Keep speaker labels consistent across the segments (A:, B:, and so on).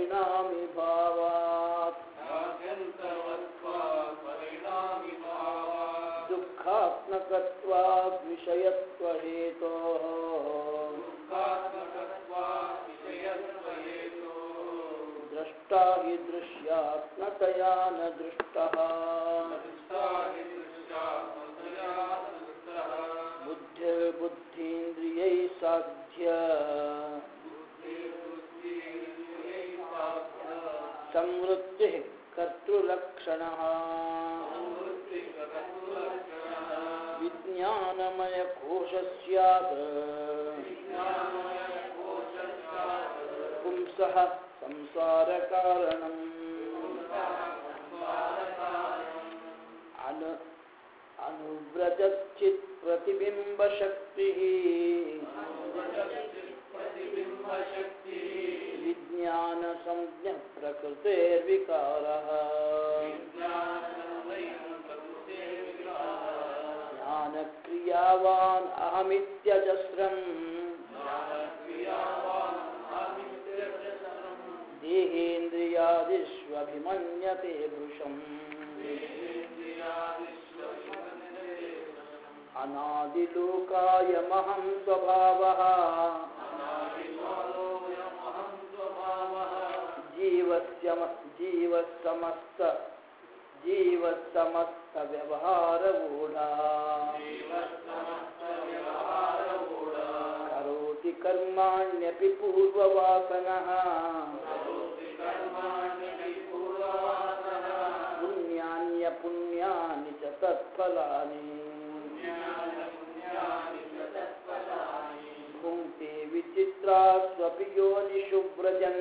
A: ಪರಿಣಾಮಿ ಭಾವಾತ್ ದುಃಖಾತ್ಮಕತ್ವಾತ್ ವಿಷಯತ್ವ ಹೇತೋ ದೃಷ್ಟಾ ಹಿ ದೃಶ್ಯಾತ್ಮತಯಾ ನ ದೃಷ್ಟಃ बुद्धिर्बुद्धीन्द्रियै साध्य संवृत्तिः कर्तृलक्षणः विज्ञानमयकोश स्यात् पुंसः संसारकारणम् अनु अनुव्रजच्चित् प्रतिबिम्बशक्तिः विज्ञानसंज्ञः प्रकृतेर्विकारः ज्ञानक्रियावान् अहमित्यजस्रम् देहेन्द्रियादिष्वभिमन्यते भृशम् अनादिलोकायमहं स्वभावः जीवस्य जीवसमस्त जीवसमस्तव्यवहारगूढा करोति कर्माण्यपि पूर्ववासनः पुण्यान्यपुण्यानि च तत्फलानि भुङ्क्ते विचित्रा स्वपि योनिषु व्रजन्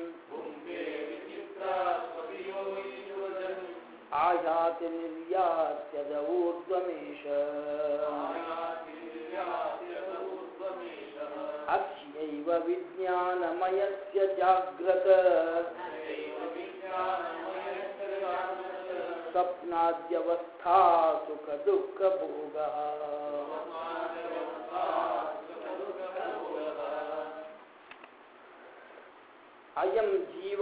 A: आयाति निर्यात्यद ऊर्ध्वमेष अस्यैव विज्ञानमयस्य जाग्रत स्वप्नाद्यवस्था सुखदुःखभोगः ಅಯಂ ಜೀವ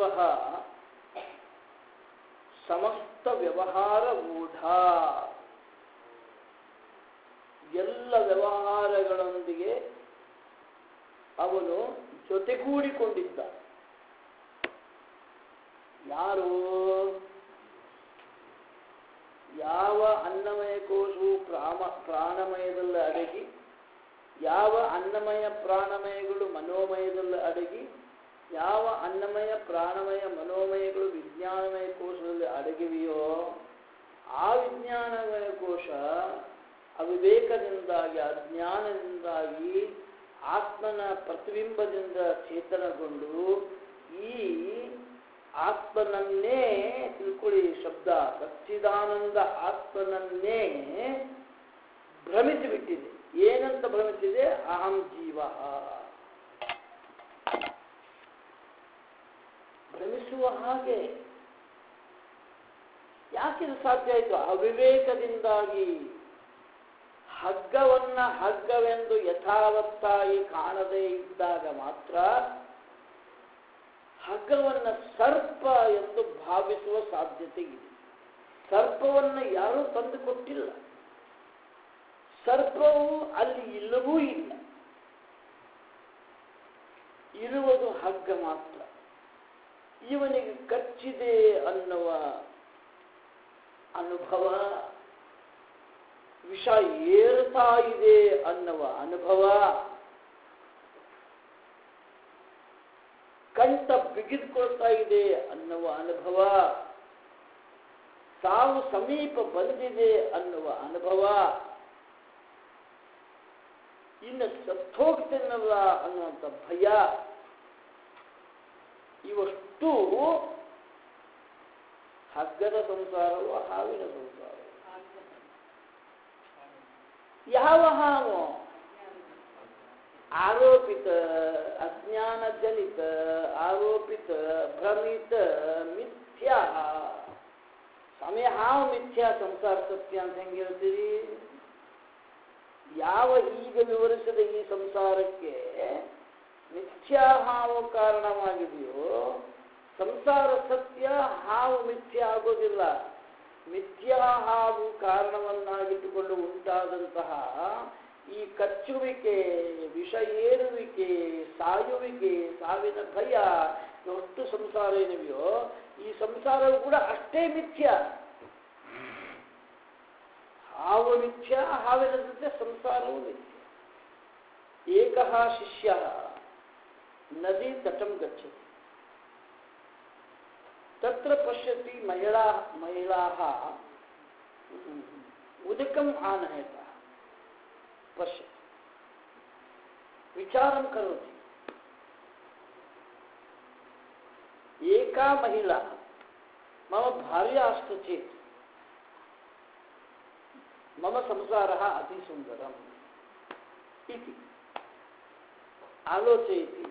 A: ಸಮಸ್ತ ವ್ಯವಹಾರ ಊಢ ಎಲ್ಲ ವ್ಯವಹಾರಗಳೊಂದಿಗೆ ಅವನು ಜೊತೆಗೂಡಿಕೊಂಡಿದ್ದ ಯಾರು ಯಾವ ಅನ್ನಮಯ ಕೋಶವು ಪ್ರಾಮ ಪ್ರಾಣಮಯದಲ್ಲಿ ಅಡಗಿ ಯಾವ ಅನ್ನಮಯ ಪ್ರಾಣಮಯಗಳು ಮನೋಮಯದಲ್ಲಿ ಅಡಗಿ ಯಾವ ಅನ್ನಮಯ ಪ್ರಾಣಮಯ ಮನೋಮಯಗಳು ವಿಜ್ಞಾನಮಯ ಕೋಶದಲ್ಲಿ ಅಡಗಿವೆಯೋ ಆ ವಿಜ್ಞಾನಮಯ ಕೋಶ ಅವಿವೇಕದಿಂದಾಗಿ ಅಜ್ಞಾನದಿಂದಾಗಿ ಆತ್ಮನ ಪ್ರತಿಬಿಂಬದಿಂದ ಚೇತನಗೊಂಡು ಈ ಆತ್ಮನನ್ನೇ ತಿಳ್ಕೊಳ್ಳಿ ಶಬ್ದ ಸಚ್ಚಿದಾನಂದ ಆತ್ಮನನ್ನೇ ಭ್ರಮಿಸಿಬಿಟ್ಟಿದೆ ಏನಂತ ಭ್ರಮಿಸಿದೆ ಅಹಂ ಜೀವ ಭ್ರಮಿಸುವ ಹಾಗೆ ಯಾಕಿದು ಸಾಧ್ಯ ಆಯಿತು ಅವಿವೇಕದಿಂದಾಗಿ ಹಗ್ಗವನ್ನ ಹಗ್ಗವೆಂದು ಯಥಾವತ್ತಾಗಿ ಕಾಣದೇ ಇದ್ದಾಗ ಮಾತ್ರ ಹಗ್ಗವನ್ನ ಸರ್ಪ ಎಂದು ಭಾವಿಸುವ ಸಾಧ್ಯತೆ ಇದೆ ಸರ್ಪವನ್ನ ಯಾರೂ ತಂದು ಕೊಟ್ಟಿಲ್ಲ ಸರ್ಪವು ಅಲ್ಲಿ ಇಲ್ಲವೂ ಇಲ್ಲ ಇರುವುದು ಹಗ್ಗ ಮಾತ್ರ ಇವನಿಗೆ ಕಚ್ಚಿದೆ ಅನ್ನುವ ಅನುಭವ ವಿಷ ಏರ್ತಾ ಇದೆ ಅನ್ನುವ ಅನುಭವ ಕಂಠ ಬಿಗಿದುಕೊಳ್ತಾ ಇದೆ ಅನ್ನುವ ಅನುಭವ ಸಾವು ಸಮೀಪ ಬಂದಿದೆ ಅನ್ನುವ ಅನುಭವ ಇನ್ನು ಸತ್ತೋಗ್ತೇನಲ್ಲ ಅನ್ನುವಂಥ ಭಯ ಇವಷ್ಟು ಹಗ್ಗದ ಸಂಸಾರವೋ ಹಾವಿನ ಸಂಸಾರ ಯಾವ ಹಾವು ಆರೋಪಿತ ಅಜ್ಞಾನ ಜನಿತ ಆರೋಪಿತ ಭ್ರಮಿತ ಮಿಥ್ಯಾ ಸಮಯ ಹಾವು ಮಿಥ್ಯಾ ಸಂಸಾರ ಸತ್ಯ ಅಂತ ಹೆಂಗೆ ಹೇಳ್ತೀರಿ ಯಾವ ಈಗ ವಿವರಿಸಿದ ಈ ಸಂಸಾರಕ್ಕೆ ಮಿಥ್ಯಾ ಹಾವು ಕಾರಣವಾಗಿದೆಯೋ ಸಂಸಾರ ಸತ್ಯ ಹಾವು ಮಿಥ್ಯ ಆಗೋದಿಲ್ಲ ಮಿಥ್ಯಾ ಹಾವು ಕಾರಣವನ್ನಾಗಿಟ್ಟುಕೊಂಡು ಉಂಟಾದಂತಹ ಈ ಕಚ್ಚುವಿಕೆ ವಿಷ ಏರುವಿಕೆ ಸಾಯುವಿಕೆ ಸಾವಿನ ಭಯ ಎಷ್ಟು ಸಂಸಾರ ಏನಿವೆಯೋ ಈ ಸಂಸಾರವು ಕೂಡ ಅಷ್ಟೇ ಮಿಥ್ಯ ಹಾವು ಮಿಥ್ಯ ಹಾವಿನ ಜೊತೆ ಸಂಸಾರವು ಮಿಥ್ಯ ಏಕಃ ಶಿಷ್ಯ ನದಿ ತಟಂ ಗಚ್ಚತಿ ತತ್ರ ಪಶ್ಯತಿ ಮಹಿಳಾ ಮಹಿಳಾः उदकम् आनयतः पश्यति विचारं करोति एका महिला मम भार्या अस्ति चेत् मम संसारः अतिसुन्दरम् इति आलोचयति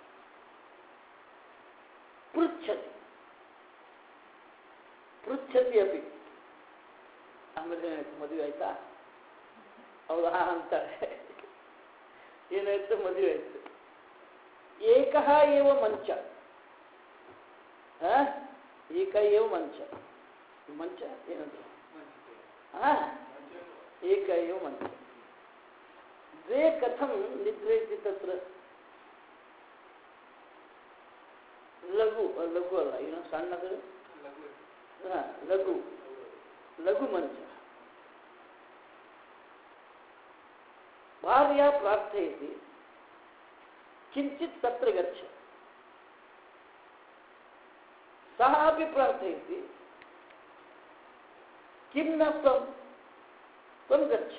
A: पृच्छति ಪೃಚ್ಛತಿ ಅಪಿ ಆಮೇಲೆ ಏನಾಯ್ತು ಮದುವೆ ಆಯ್ತಾ ಹೌದಾ ಅಂತಾಳೆ ಏನಾಯ್ತು ಮದುವೆ ಆಯ್ತು ಏಕಃ ಏವ ಮಂಚ ಆ? ಏಕ ಏವ ಮಂಚ ಈ ಮಂಚ ಏನಂತ ಹಾ ಏಕ ಏವ ಮಂಚ ದ್ವೇ ಕಥಂ ನಿದ್ರಯತಿ ತತ್ರ ಲಘು ಲಘು ಅಲ್ಲ ಏನು ಸಣ್ಣದು ಹಾ, ಲಘು ಲಘು ಮಂಚ ಭಾರ್ಯ ಪ್ರಾರ್ಥಯತಿ ಕಿಂಚಿತ್ ತತ್ರ ಗಚ್ಚ ಸಹ ಅಪಿ ಪ್ರಾರ್ಥಯತಿ किं न त्वं त्वं गच्छ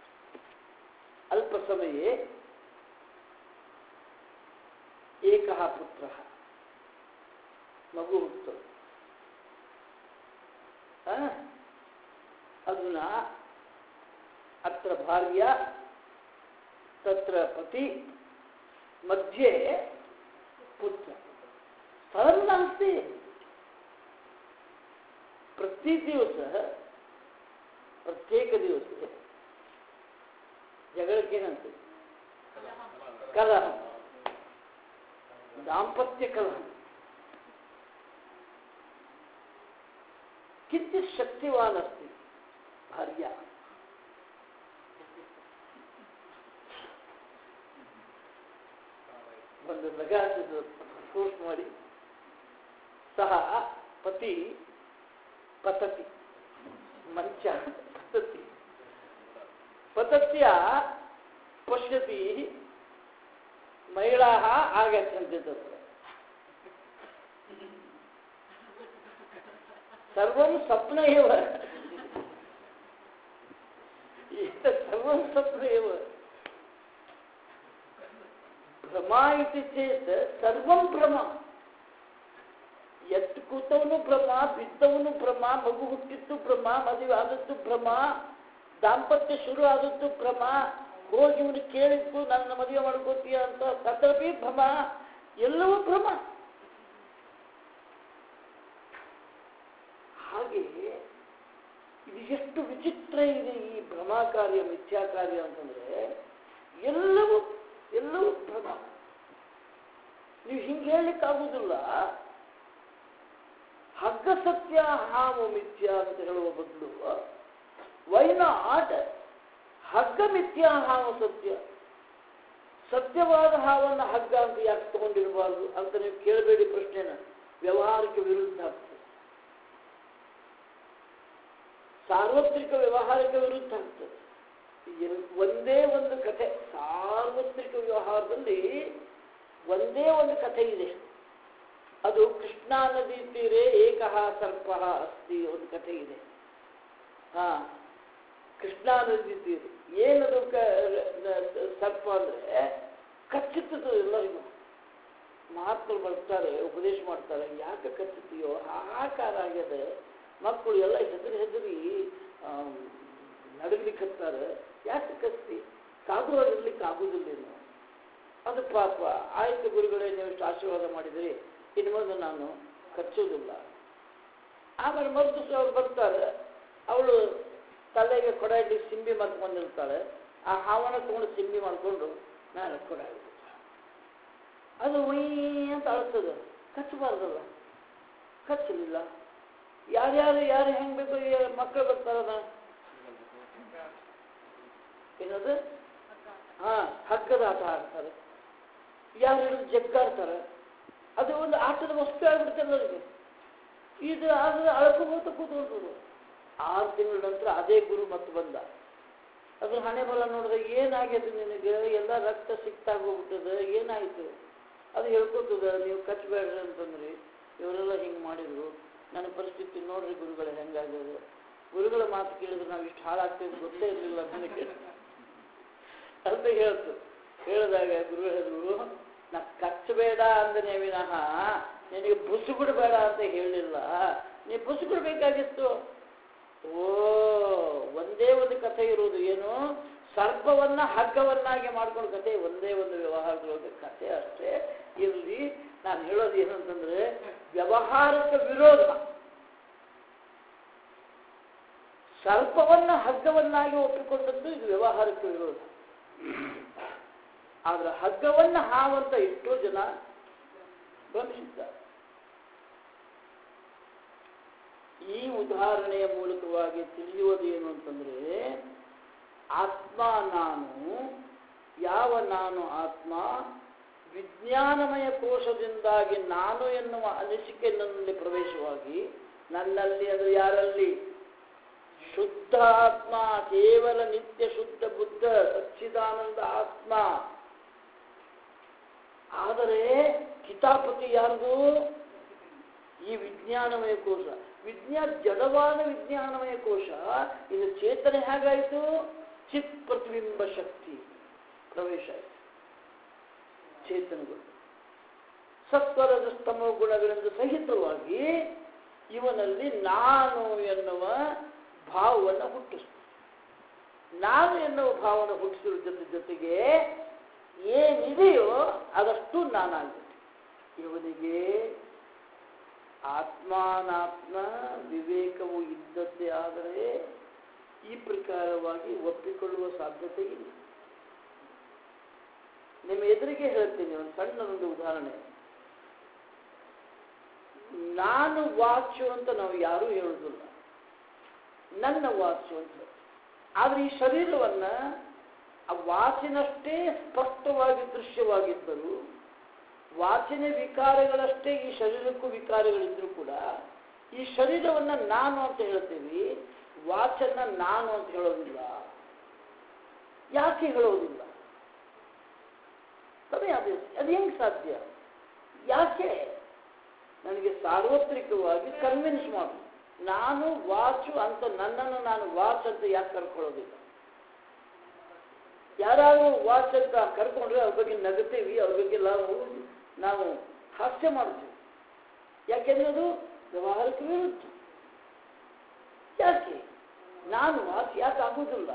A: अल्पसमये एकः पुत्रः मगु उक्तम् ಆ? ಅಧುನಾ ಅತ್ರ ಭಾರ್ಯ ತತ್ರ ಪತಿ ಮಧ್ಯೆ ಪುತ್ರ ಸ್ಥಳಂ ನಾಸ್ತಿ ಪ್ರತಿ ದಿವಸ ಪ್ರತ್ಯೇಕ ದಿವಸ ಜಗಳಕ್ಕೇನಂತೆ ಕಲಹ ದಾಂಪತ್ಯ ಕಲಹ किञ्चित् शक्तिवान् अस्ति भार्या ಒಂದು ಲಗಾಟದ ಪೋಸ್ಟ್ ಮಾಡಿ ಸಹ ಪತಿ ಪತತಿ ಮಂಚ ಪತತಿ ಪತತ್ಯ ಪಶ್ಯತಿ ಮಹಿಳಾ ಆಗಚ್ಚಂತೆ ತತ್ರ सर्वं स्वप्न एव एतत् सर्वं स्वप्न एव ಭ್ರಮ ಇತಿ ಚೇತ್ ಸರ್ವಂ ಭ್ರಮ ಎತ್ತು ಕೂತವನು ಭ್ರಮ ಬಿದ್ದವನು ಭ್ರಮ ಮಗು ಹುಟ್ಟಿದ್ದು ಭ್ರಮ ಮದುವೆ ಆದದ್ದು ಭ್ರಮ ದಾಂಪತ್ಯ ಶುರು ಆದದ್ದು ಭ್ರಮ ಹೋಗಿ ಇವನು ಕೇಳಿದ್ದು ನನ್ನ ಮದುವೆ ಮಾಡ್ಕೋತೀಯ ಅಂತ ತದಪಿ ಭ್ರಮ ಎಲ್ಲವೂ ಭ್ರಮ ಹಾಗೆ ಇದು ಎಷ್ಟು ವಿಚಿತ್ರ ಇದೆ ಈ ಭ್ರಮಾಕಾರ್ಯ ಮಿಥ್ಯಾಕಾರ್ಯ ಅಂತಂದ್ರೆ ಎಲ್ಲವೂ ಎಲ್ಲವೂ ಭ್ರಮ ನೀವು ಹಿಂಗೆ ಹೇಳಲಿಕ್ಕಾಗುವುದಿಲ್ಲ ಹಗ್ಗ ಸತ್ಯ ಹಾವು ಮಿಥ್ಯ ಅಂತ ಹೇಳುವ ಬದಲು ವೈ ನಾಟ್ ಹಗ್ಗ ಮಿಥ್ಯ ಹಾವು ಸತ್ಯ ಸತ್ಯವಾದ ಹಾವನ್ನು ಹಗ್ಗ ಅಂತ ಯಾಕೆ ತಗೊಂಡಿರಬಾರ್ದು ಅಂತ ನೀವು ಕೇಳಬೇಡಿ ಪ್ರಶ್ನೆನ ವ್ಯವಹಾರಕ್ಕೆ ವಿರುದ್ಧ ಆಗ್ತದೆ ಸಾರ್ವತ್ರಿಕ ವ್ಯವಹಾರಕ್ಕೆ ವಿರುದ್ಧ ಆಗ್ತದೆ ಎಲ್- ಒಂದೇ ಒಂದು ಕಥೆ ಸಾರ್ವತ್ರಿಕ ವ್ಯವಹಾರದಲ್ಲಿ ಒಂದೇ ಒಂದು ಕಥೆ ಇದೆ ಅದು ಕೃಷ್ಣಾ ನದಿ ತೀರೆ ಏಕಃ ಸರ್ಪ ಅಸ್ತಿ ಒಂದು ಕಥೆ ಇದೆ ಹಾ ಕೃಷ್ಣಾ ನದಿ ತೀರೆ ಏನದು ಕ- ನ- ಸರ್ಪ ಅಂದ್ರೆ ಕಚ್ಚುತ್ತದೆ ಎಲ್ಲರಿಗೂ ಮಹಾತ್ಮರು ಬರ್ತಾರೆ ಉಪದೇಶ ಮಾಡ್ತಾರೆ ಯಾಕೆ ಕಚ್ಚುತ್ತೀಯೋ ಹಾಹಾಕಾರ ಆಗ್ಯದ ಮಕ್ಕಳು ಎಲ್ಲ ಹೆದರಿ ಹೆದರಿ ನಡಗ್ಲಿಕ್ಕತ್ತಾರೆ ಯಾಕೆ ಕಚ್ಚಿ ಸಾಧುವಾಗಿರ್ಲಿಕ್ಕೆ ಆಗುದಿಲ್ಲ ಇನ್ನು ಅದು ಪಾಪ ಆಯ್ತು ಗುರುಗಳೇ ನೀವು ಇಷ್ಟು ಆಶೀರ್ವಾದ ಮಾಡಿದ್ರಿ ಇನ್ನು ಮುಂದೆ ನಾನು ಕಚ್ಚೋದಿಲ್ಲ ಆಮೇಲೆ ಮರು ದಿವಸ ಅವ್ರು ಬರ್ತಾರೆ ಅವಳು ತಲೆಗೆ ಕೊಡ ಇಡ್ಲಿ ಸಿಂಬಿ ಮಾಡ್ಕೊಂಡಿರ್ತಾಳೆ ಆ ಹಾವನ್ನ ತಗೊಂಡು ಸಿಂಬಿ ಮಾಡಿಕೊಂಡು ನಾನು ಕೊಡ ಹಿಡಿದು ಅದು ಉಯ್ ಅಂತ ಅಳ್ತದೆ ಕಚ್ಚಬಾರ್ದಲ್ಲ ಕಚ್ಚಲಿಲ್ಲ ಯಾರ್ಯಾರು ಯಾರು ಹೆಂಗ್ ಬೇಕು ಯಾ- ಮಕ್ಕಳು ಬರ್ತಾರಲ್ಲ ಏನದು ಹಾ ಹಗ್ಗದ ಆಟ ಆಡ್ತಾರೆ ಯಾರು ಹಿಡಿದು ಜಗ್ಗಾಡ್ತಾರೆ ಅದು ಒಂದು ಆಟದ ವಸ್ತು ಆಗ್ಬಿಡುತ್ತೆ ಎಲ್ಲರಿಗೆ ಇದು ಆದ್ರೆ ಅಳ್ಕೋಬೋತ ಕೂತ್ಕೊಳ್ಬೋದು ಆರು ತಿಂಗಳ ನಂತರ ಅದೇ ಗುರು ಮತ್ತೆ ಬಂದ ಅದ್ರ ಹಣೆ ಬಲ ನೋಡಿದ್ರೆ ಏನಾಗಿದೆ ನಿನಗೆ ಎಲ್ಲ ರಕ್ತ ಸಿಕ್ತಾಗ ಹೋಗ್ಬಿಟ್ಟದ ಏನಾಯ್ತು ಅದು ಹೇಳ್ಕೊತದ ನೀವು ಕಚ್ಚಬೇಡ್ರಿ ಅಂತಂದ್ರಿ ಇವರೆಲ್ಲ ಹಿಂಗೆ ಮಾಡಿದ್ರು ನನ್ನ ಪರಿಸ್ಥಿತಿ ನೋಡ್ರಿ ಗುರುಗಳ ಹೆಂಗಾಗ್ಯದ ಗುರುಗಳ ಮಾತು ಕೇಳಿದ್ರೆ ನಾವು ಇಷ್ಟು ಹಾಳಾಗ್ತೇವೆ ಗೊತ್ತೇ ಇರಲಿಲ್ಲ ನನಗೆ ಅಂತ ಹೇಳ್ತು ಹೇಳಿದಾಗ ಗುರು ಹೇಳಿದ್ರು ನಾ ಕಚ್ಚಬೇಡ ಅಂದನೇ ವಿನಃ ನಿನಗೆ ಬುಸು ಬಿಡಬೇಡ ಅಂತ ಹೇಳಿಲ್ಲ ನೀ ಬುಸು ಬಿಡಬೇಕಾಗಿತ್ತು ಓ ಒಂದೇ ಒಂದು ಕಥೆ ಇರುವುದು ಏನು ಸರ್ಪವನ್ನ ಹಗ್ಗವನ್ನಾಗಿ ಮಾಡ್ಕೊಂಡು ಕಥೆ ಒಂದೇ ಒಂದು ವ್ಯವಹಾರದೊಳಗೆ ಕಥೆ ಅಷ್ಟೇ ಇರಲಿ ನಾನು ಹೇಳೋದು ಏನಂತಂದ್ರೆ ವ್ಯವಹಾರಕ್ಕೆ ವಿರೋಧ ಸರ್ಪವನ್ನ ಹಗ್ಗವನ್ನಾಗಿ ಒಪ್ಪಿಕೊಂಡದ್ದು ಇದು ವ್ಯವಹಾರಕ್ಕೆ ವಿರೋಧ ಆದ್ರೆ ಹಗ್ಗವನ್ನ ಹಾವಂತ ಎಷ್ಟೋ ಜನ ಭ್ರಮಿಸಿದ್ದಾರೆ ಈ ಉದಾಹರಣೆಯ ಮೂಲಕವಾಗಿ ತಿಳಿಯುವುದು ಏನು ಅಂತಂದ್ರೆ ಆತ್ಮ ನಾನು ಯಾವ ನಾನು ಆತ್ಮ ವಿಜ್ಞಾನಮಯ ಕೋಶದಿಂದಾಗಿ ನಾನು ಎನ್ನುವ ಅನಿಸಿಕೆ ನನ್ನಲ್ಲಿ ಪ್ರವೇಶವಾಗಿ ನನ್ನಲ್ಲಿ ಅದು ಯಾರಲ್ಲಿ ಶುದ್ಧ ಆತ್ಮ ಕೇವಲ ನಿತ್ಯ ಶುದ್ಧ ಬುದ್ಧ ಸಚ್ಚಿದಾನಂದ ಆತ್ಮ ಆದರೆ ಕಿತಾಪತಿ ಯಾರ್ದು ಈ ವಿಜ್ಞಾನಮಯ ಕೋಶ ವಿಜ್ಞಾನ ಜಡವಾದ ವಿಜ್ಞಾನಮಯ ಕೋಶ ಇದು ಚೇತನೆ ಹೇಗಾಯಿತು ಚಿತ್ ಪ್ರತಿಬಿಂಬ ಶಕ್ತಿ ಪ್ರವೇಶ ಆಯಿತು ಚೇತನಗಳು ಸತ್ವರದ ಸ್ತಮ ಗುಣಗಳಿಂದ ಸಹಿತವಾಗಿ ಇವನಲ್ಲಿ ನಾನು ಎನ್ನುವ ಭಾವವನ್ನು ಹುಟ್ಟಿಸ್ತು ನಾನು ಎನ್ನುವ ಭಾವವನ್ನು ಹುಟ್ಟಿಸಿರೋ ಜೊತೆ ಜೊತೆಗೆ ಏನಿದೆಯೋ ಅದಷ್ಟು ನಾನಾಗುತ್ತೆ ಇವನಿಗೆ ಆತ್ಮಾನಾತ್ಮ ವಿವೇಕವು ಇದ್ದದ್ದೇ ಆದರೆ ಈ ಪ್ರಕಾರವಾಗಿ ಒಪ್ಪಿಕೊಳ್ಳುವ ಸಾಧ್ಯತೆ ಇಲ್ಲ ನಿಮ್ಮ ಎದುರಿಗೆ ಹೇಳ್ತೀನಿ ಒಂದು ಸಣ್ಣದೊಂದು ಉದಾಹರಣೆ ನಾನು ವಾಚು ಅಂತ ನಾವು ಯಾರೂ ಹೇಳುವುದಿಲ್ಲ ನನ್ನ ವಾಚು ಅಂತ ಹೇಳ್ತೀವಿ. ಆದ್ರೆ ಈ ಶರೀರವನ್ನ ಆ ವಾಚಿನಷ್ಟೇ ಸ್ಪಷ್ಟವಾಗಿ ದೃಶ್ಯವಾಗಿದ್ದರು ವಾಚಿನ ವಿಕಾರಗಳಷ್ಟೇ ಈ ಶರೀರಕ್ಕೂ ವಿಕಾರಗಳಿದ್ರು ಕೂಡ ಈ ಶರೀರವನ್ನ ನಾನು ಅಂತ ಹೇಳ್ತೀವಿ ವಾಚನ್ನ ನಾನು ಅಂತ ಹೇಳೋದಿಲ್ಲ ಯಾಕೆ ಹೇಳೋದಿಲ್ಲ ತದೇ ಅದು ಅದು ಹೆಂಗ್ ಸಾಧ್ಯ ಯಾಕೆ ನನಗೆ ಸಾರ್ವತ್ರಿಕವಾಗಿ ಕನ್ವಿನ್ಸ್ ಮಾಡು ನಾನು ವಾಚು ಅಂತ ನನ್ನನ್ನು ನಾನು ವಾಚ್ ಅಂತ ಯಾಕೆ ಕರ್ಕೊಳ್ಳೋದಿಲ್ಲ ಯಾರಾದರೂ ವಾಚ್ ಅಂತ ಕರ್ಕೊಂಡ್ರೆ ಅವ್ರ ಬಗ್ಗೆ ನಗುತ್ತೇವಿ ಅವ್ರ ಬಗ್ಗೆ ನಾವು ನಾವು ಹಾಸ್ಯ ಮಾಡ್ತೀವಿ ಯಾಕೆಂದ್ರೆ ಅದು ವ್ಯವಹಾರಕ್ಕೆ ವಿರುದ್ಧ ಯಾಕೆ ನಾನು ವಾಚ್ ಯಾಕೆ ಆಗುವುದಿಲ್ಲ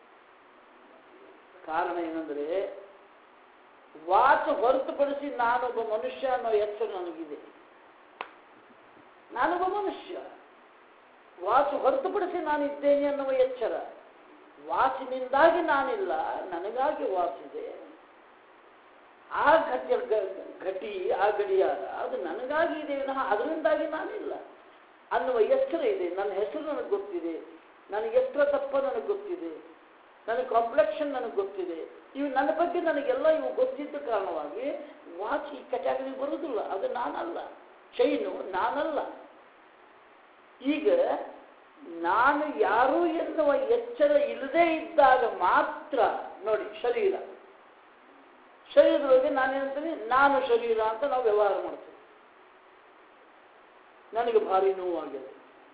A: ಕಾರಣ ಏನಂದ್ರೆ ವಾಚ್ ಹೊರತುಪಡಿಸಿ ನಾನೊಬ್ಬ ಮನುಷ್ಯ ಅನ್ನೋ ಎಚ್ಚರ ನನಗಿದೆ ನಾನೊಬ್ಬ ಮನುಷ್ಯ ವಾಚ್ ಹೊರತುಪಡಿಸಿ ನಾನಿದ್ದೇನೆ ಅನ್ನುವ ಎಚ್ಚರ ವಾಚಿನಿಂದಾಗಿ ನಾನಿಲ್ಲ ನನಗಾಗಿ ವಾಚಿದೆ ಆ ಘಟ್ಯ ಗ- ಘಟಿ ಆ ಗಡಿಯಾರ ಅದು ನನಗಾಗಿ ಇದೆ ವಿನಃ ಅದರಿಂದಾಗಿ ನಾನಿಲ್ಲ ಅನ್ನುವ ಎಚ್ಚರ ಇದೆ ನನ್ನ ಹೆಸರು ನನಗೆ ಗೊತ್ತಿದೆ ನನಗೆ ಎಷ್ಟರ ತಪ್ಪ ನನಗೆ ಗೊತ್ತಿದೆ ನನ್ನ ಕಾಂಪ್ಲೆಕ್ಷನ್ ನನಗೆ ಗೊತ್ತಿದೆ ಇವು ನನ್ನ ಬಗ್ಗೆ ನನಗೆಲ್ಲ ಇವು ಗೊತ್ತಿದ್ದ ಕಾರಣವಾಗಿ ವಾಚ್ ಈ ಕ್ಯಾಟಗರಿ ಬರುವುದಿಲ್ಲ ಅದು ನಾನಲ್ಲ ಚೈನು ನಾನಲ್ಲ ಈಗ ನಾನು ಯಾರು ಎನ್ನುವ ಎಚ್ಚರ ಇಲ್ಲದೇ ಇದ್ದಾಗ ಮಾತ್ರ ನೋಡಿ ಶರೀರ ಶರೀರದೊಳಗೆ ನಾನೇನಂತೀನಿ ನಾನು ಶರೀರ ಅಂತ ನಾವು ವ್ಯವಹಾರ ಮಾಡ್ತೀವಿ ನನಗೆ ಭಾರಿ ನೋವಾಗಿದೆ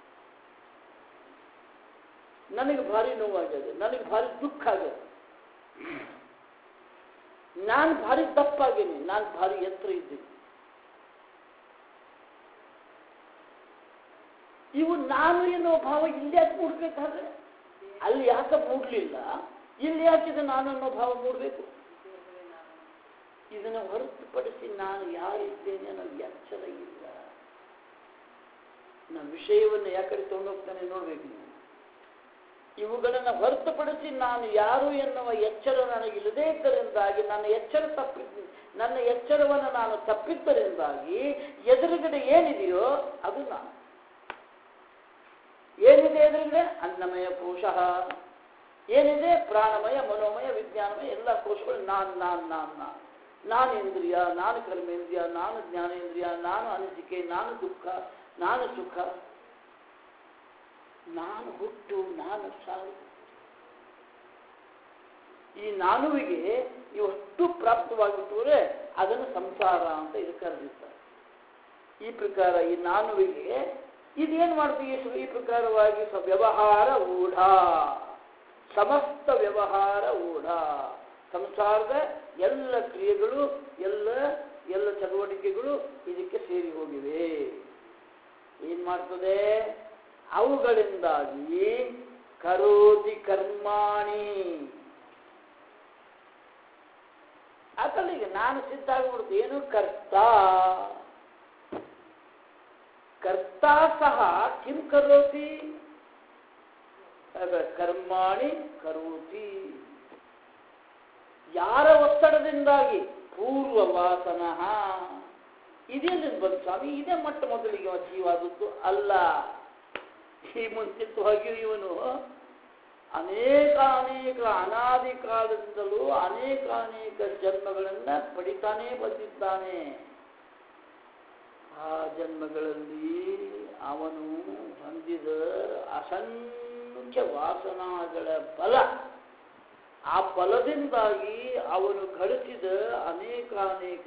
A: ನನಗೆ ಭಾರಿ ನೋವಾಗಿದೆ ನನಗೆ ಭಾರಿ ದುಃಖ ಆಗಿದೆ ನಾನು ಭಾರಿ ದಪ್ಪಾಗೀನಿ ನಾನು ಭಾರಿ ಎತ್ತರ ಇದ್ದೀನಿ ಇವು ನಾನು ಎನ್ನುವ ಭಾವ ಇಲ್ಲಿ ಯಾಕೆ ಮೂಡ್ಬೇಕಾದ್ರೆ ಅಲ್ಲಿ ಯಾಕೆ ಮೂಡ್ಲಿಲ್ಲ ಇಲ್ಲಿ ಯಾಕಿದೆ ನಾನು ಅನ್ನೋ ಭಾವ ಮೂಡಬೇಕು ಇದನ್ನು ಹೊರತುಪಡಿಸಿ ನಾನು ಯಾರಿದ್ದೇನೆ ಅನ್ನೋ ಎಚ್ಚರ ಇಲ್ಲ ನಾನು ವಿಷಯವನ್ನು ಯಾಕಡೆ ತಗೊಂಡೋಗ್ತಾನೆ ನೋಡ್ಬೇಕು ನೀವು ಇವುಗಳನ್ನು ಹೊರತುಪಡಿಸಿ ನಾನು ಯಾರು ಎನ್ನುವ ಎಚ್ಚರ ನನಗಿಲ್ಲದೇ ಇದ್ದರಿಂದಾಗಿ ನನ್ನ ಎಚ್ಚರ ತಪ್ಪಿ ನನ್ನ ಎಚ್ಚರವನ್ನು ನಾನು ತಪ್ಪಿದ್ದರಿಂದಾಗಿ ಎದುರುಗಡೆ ಏನಿದೆಯೋ ಅದು ನಾನು ಏನಿದೆ ಎದುರುಗಡೆ ಅನ್ನಮಯ ಕೋಶ ಏನಿದೆ ಪ್ರಾಣಮಯ ಮನೋಮಯ ವಿಜ್ಞಾನಮಯ ಎಲ್ಲ ಕೋಶಗಳು ನಾನು ನಾನು ನಾನು ನಾನು ನಾನು ಇಂದ್ರಿಯ ನಾನು ಕರ್ಮೇಂದ್ರಿಯ ನಾನು ಜ್ಞಾನೇಂದ್ರಿಯ ನಾನು ಅನಿಸಿಕೆ ನಾನು ದುಃಖ ನಾನು ಸುಖ ನಾನು ಹುಟ್ಟು ನಾನು ಸಾವು ಈ ನಾನುವಿಗೆ ಇವಷ್ಟು ಪ್ರಾಪ್ತವಾಗಿಟ್ಟರೆ ಅದನ್ನು ಸಂಸಾರ ಅಂತ ಇದು ಕರೆದಿರ್ತಾರೆ ಈ ಪ್ರಕಾರ ಈ ನಾನುವಿಗೆ ಇದೇನು ಮಾಡ್ತೀವಿ ಈ ಪ್ರಕಾರವಾಗಿ ಸ ವ್ಯವಹಾರ ಊಢ ಸಮಸ್ತ ವ್ಯವಹಾರ ಊಢ ಸಂಸಾರದ ಎಲ್ಲ ಕ್ರಿಯೆಗಳು ಎಲ್ಲ ಎಲ್ಲ ಚಟುವಟಿಕೆಗಳು ಇದಕ್ಕೆ ಸೇರಿ ಹೋಗಿವೆ ಏನ್ ಮಾಡ್ತದೆ ಅವುಗಳಿಂದಾಗಿ ಕರೋತಿ ಕರ್ಮಾಣಿ ಅಕಲಿಗೆ ನಾನು ಸಿದ್ಧ ಆಗ್ಬಿಡ್ತು ಏನು ಕರ್ತ ಕರ್ತ ಸಹ ಕಿಂ ಕರೋತಿ ಅದ ಕರ್ಮಾಣಿ ಕರೋತಿ ಯಾರ ಒತ್ತಡದಿಂದಾಗಿ ಪೂರ್ವ ವಾಸನ ಇದೇನು ಬಂತು ಸ್ವಾಮಿ ಇದೇ ಮೊಟ್ಟ ಮೊದಲಿಗೆ ಜೀವಾದದ್ದು ಅಲ್ಲ ಈ ಮುಂಚಿತವಾಗಿ ಇವನು ಅನೇಕ ಅನೇಕ ಅನಾದಿ ಕಾಲದಿಂದಲೂ ಅನೇಕ ಅನೇಕ ಜನ್ಮಗಳನ್ನ ಪಡಿತಾನೇ ಬಂದಿದ್ದಾನೆ ಆ ಜನ್ಮಗಳಲ್ಲಿ ಅವನು ಹೊಂದಿದ ಅಸಂಖ್ಯ ವಾಸನಾಗಳ ಬಲ ಆ ಬಲದಿಂದಾಗಿ ಅವನು ಗಳಿಸಿದ ಅನೇಕ ಅನೇಕ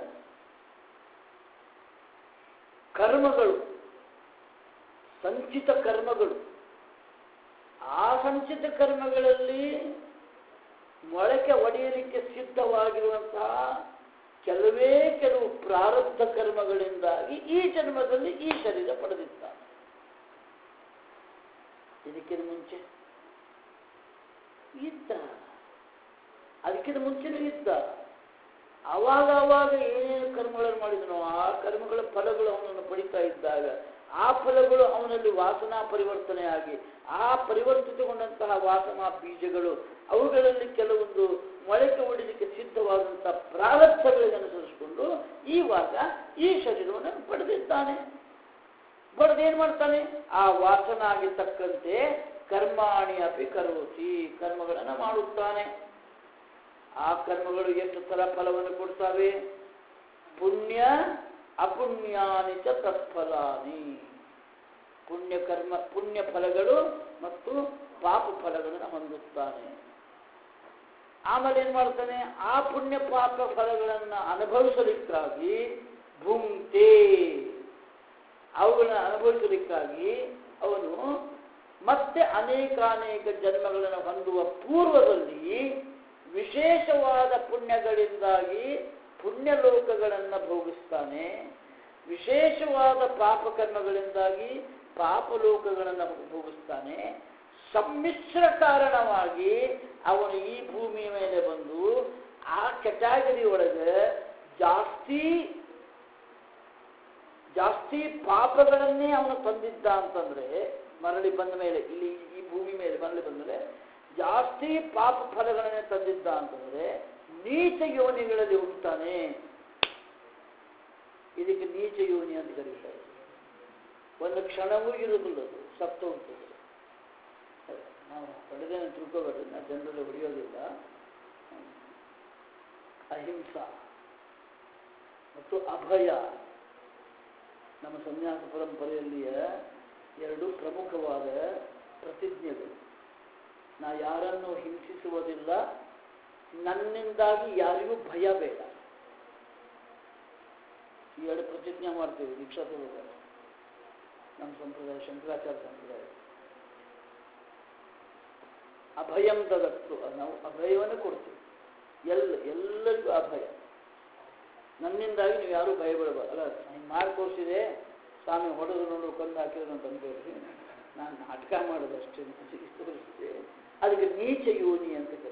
A: ಕರ್ಮಗಳು ಸಂಚಿತ ಕರ್ಮಗಳು ಆ ಸಂಚಿತ ಕರ್ಮಗಳಲ್ಲಿ ಮೊಳಕೆ ಒಡೆಯಲಿಕ್ಕೆ ಸಿದ್ಧವಾಗಿರುವಂತಹ ಕೆಲವೇ ಕೆಲವು ಪ್ರಾರಬ್ಧ ಕರ್ಮಗಳಿಂದಾಗಿ ಈ ಜನ್ಮದಲ್ಲಿ ಈ ಶರೀರ ಪಡೆದಿದ್ದಾನೆ ಇದಕ್ಕಿಂತ ಮುಂಚೆ ಇದ್ದ ಅದಕ್ಕಿಂತ ಮುಂಚೆನೂ ಇದ್ದ ಅವಾಗ ಅವಾಗ ಏನೇನು ಕರ್ಮಗಳನ್ನು ಮಾಡಿದನೋ ಆ ಕರ್ಮಗಳ ಫಲಗಳು ಅವನನ್ನು ಪಡಿತಾ ಇದ್ದಾಗ ಆ ಫಲಗಳು ಅವನಲ್ಲಿ ವಾಸನಾ ಪರಿವರ್ತನೆ ಆಗಿ ಆ ಪರಿವರ್ತಿತಗೊಂಡಂತಹ ವಾಸನಾ ಬೀಜಗಳು ಅವುಗಳಲ್ಲಿ ಕೆಲವೊಂದು ಮೊಳಕೆ ಹೊಡಿಲಿಕ್ಕೆ ಸಿದ್ಧವಾದಂತಹ ಪ್ರಾರಬ್ಧಗಳಿಗೆ ಅನುಸರಿಸಿಕೊಂಡು ಈವಾಗ ಈ ಶರೀರವನ್ನು ಪಡೆದಿದ್ದಾನೆ ಪಡೆದೇನ್ ಮಾಡ್ತಾನೆ ಆ ವಾಸನಾಗಿ ತಕ್ಕಂತೆ ಕರ್ಮಾಣಿ ಅಪಿ ಕರೋತಿ ಕರ್ಮಗಳನ್ನು ಮಾಡುತ್ತಾನೆ ಆ ಕರ್ಮಗಳು ಎಷ್ಟು ತರ ಫಲವನ್ನು ಕೊಡ್ತಾವೆ ಪುಣ್ಯ ಅಪುಣ್ಯಾನಿ ಚ ತತ್ಫಲಾನಿ ಪುಣ್ಯ ಕರ್ಮ ಪುಣ್ಯ ಫಲಗಳು ಮತ್ತು ಪಾಪ ಫಲಗಳನ್ನು ಹೊಂದುತ್ತಾನೆ ಆಮೇಲೆ ಏನ್ ಮಾಡ್ತಾನೆ ಆ ಪುಣ್ಯ ಪಾಪ ಫಲಗಳನ್ನು ಅನುಭವಿಸಲಿಕ್ಕಾಗಿ ಭುಂಕ್ತೆ ಅವುಗಳನ್ನ ಅನುಭವಿಸಲಿಕ್ಕಾಗಿ ಅವನು ಮತ್ತೆ ಅನೇಕ ಅನೇಕ ಜನ್ಮಗಳನ್ನು ಹೊಂದುವ ಪೂರ್ವದಲ್ಲಿ ವಿಶೇಷವಾದ ಪುಣ್ಯಗಳಿಂದಾಗಿ ಪುಣ್ಯ ಲೋಕಗಳನ್ನು ಭೋಗಿಸ್ತಾನೆ ವಿಶೇಷವಾದ ಪಾಪಕರ್ಮಗಳಿಂದಾಗಿ ಪಾಪಲೋಕಗಳನ್ನು ಭೋಗಿಸ್ತಾನೆ ಸಮ್ಮಿಶ್ರ ಕಾರಣವಾಗಿ ಅವನು ಈ ಭೂಮಿಯ ಮೇಲೆ ಬಂದು ಆ ಕೆಟಾಗರಿ ಒಳಗೆ ಜಾಸ್ತಿ ಜಾಸ್ತಿ ಪಾಪಗಳನ್ನೇ ಅವನು ತಂದಿದ್ದ ಅಂತಂದ್ರೆ ಮರಳಿ ಬಂದ ಮೇಲೆ ಇಲ್ಲಿ ಈ ಭೂಮಿ ಮೇಲೆ ಮರಳಿ ಬಂದ ಮೇಲೆ ಜಾಸ್ತಿ ಪಾಪ ಫಲಗಳನ್ನೇ ತಂದಿದ್ದ ಅಂತಂದ್ರೆ ನೀಚ ಯೋನಿಗಳಲ್ಲಿ ಹುಟ್ಟುತ್ತಾನೆ ಇದಕ್ಕೆ ನೀಚ ಯೋನಿ ಅಂತ ಕರೀತಾರೆ ಒಂದು ಕ್ಷಣವೂ ಇರುವುದಿಲ್ಲ ಅದು ಸತ್ತು ಹೋಗ್ತದೆ ನಾವು ಹೊಡೆದೇನೆ ತಿಳ್ಕೋಬೇಡ್ರಿ ನಾವು ಜನರಲ್ಲಿ ಹೊಡೆಯೋದಿಲ್ಲ ಅಹಿಂಸಾ ಮತ್ತು ಅಭಯ ನಮ್ಮ ಸನ್ಯಾಸ ಪರಂಪರೆಯಲ್ಲಿಯ ಎರಡು ಪ್ರಮುಖವಾದ ಪ್ರತಿಜ್ಞೆಗಳು ನಾ ಯಾರನ್ನು ಹಿಂಸಿಸುವುದಿಲ್ಲ ನನ್ನಿಂದಾಗಿ ಯಾರಿಗೂ ಭಯ ಬೇಡ ಈ ಎರಡು ಪ್ರತಿಜ್ಞೆ ಮಾಡ್ತೀವಿ ದೀಕ್ಷಾ ತಗೋಬೇಕಾದ್ರೆ ನಮ್ಮ ಸಂಪ್ರದಾಯ ಶಂಕರಾಚಾರ್ಯ ಸಂಪ್ರದಾಯ ಅಭಯಂ ದದತ್ತು ನಾವು ಅಭಯವನ್ನು ಕೊಡ್ತೀವಿ ಎಲ್ಲ ಎಲ್ಲರಿಗೂ ಅಭಯ ನನ್ನಿಂದಾಗಿ ನೀವು ಯಾರೂ ಭಯ ಬೀಳಬಾರ್ದು ಅಲ್ಲ ಹಿಂಗೆ ಮಾಡಿ ತೋರಿಸಿದೆ ಸ್ವಾಮಿ ಹೊಡೆದು ನೋಡು ಕೊಂದು ಹಾಕಿದ್ರು ಅಂತ ಅನ್ಕೋರಿ ನಾನು ನಾಟಕ ಮಾಡೋದಷ್ಟೇ ತೋರಿಸಿದೆ ಅದಕ್ಕೆ ನೀಚ ಯೋನಿ ಅಂತ ಕರೀತಾರೆ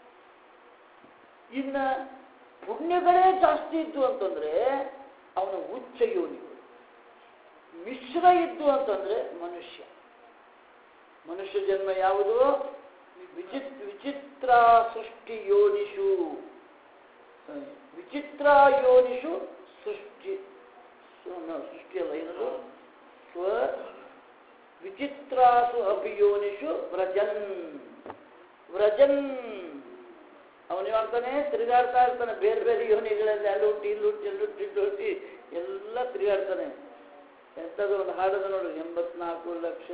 A: ಇನ್ನ ಪುಣ್ಯಗಳೇ ಜಾಸ್ತಿ ಇದ್ದು ಅಂತಂದ್ರೆ ಅವನ ಉಚ್ಚ ಯೋನಿಗಳು ಮಿಶ್ರ ಇದ್ದು ಅಂತಂದ್ರೆ ಮನುಷ್ಯ ಮನುಷ್ಯ ಜನ್ಮ ಯಾವುದು ವಿಚಿತ್ ವಿಚಿತ್ರ ಸೃಷ್ಟಿ ಯೋನಿಷು ಹ, ವಿಚಿತ್ರ ಯೋನಿಷು ಸೃಷ್ಟಿ ಸು- ನ- ಸೃಷ್ಟಿ ಅಲ್ಲ ಏನದು ಸ್ವ ವಿಚಿತ್ರಾಸು ಅಭಿಯೋನಿಷು ವ್ರಜನ್ ವ್ರಜನ್ ಅವನು ಮಾಡ್ತಾನೆ ತಿರುಗಾಡ್ತಾ ಇರ್ತಾನೆ ಬೇರೆ ಬೇರೆ ಯೋನಿಗಳಲ್ಲಿ ಅಲ್ಲುಟ್ಟಿ ಇಲ್ಲುಟ್ಟಿ ಎಲ್ಲುಟ್ಟಿ ಇಲ್ಲುಟ್ಟಿ ಎಲ್ಲ ತಿರುಗಾಡ್ತಾನೆ ಎಂಥದ್ದು ಒಂದು ಹಾಡದ ನೋಡು ಎಂಬತ್ನಾಲ್ಕು ಲಕ್ಷ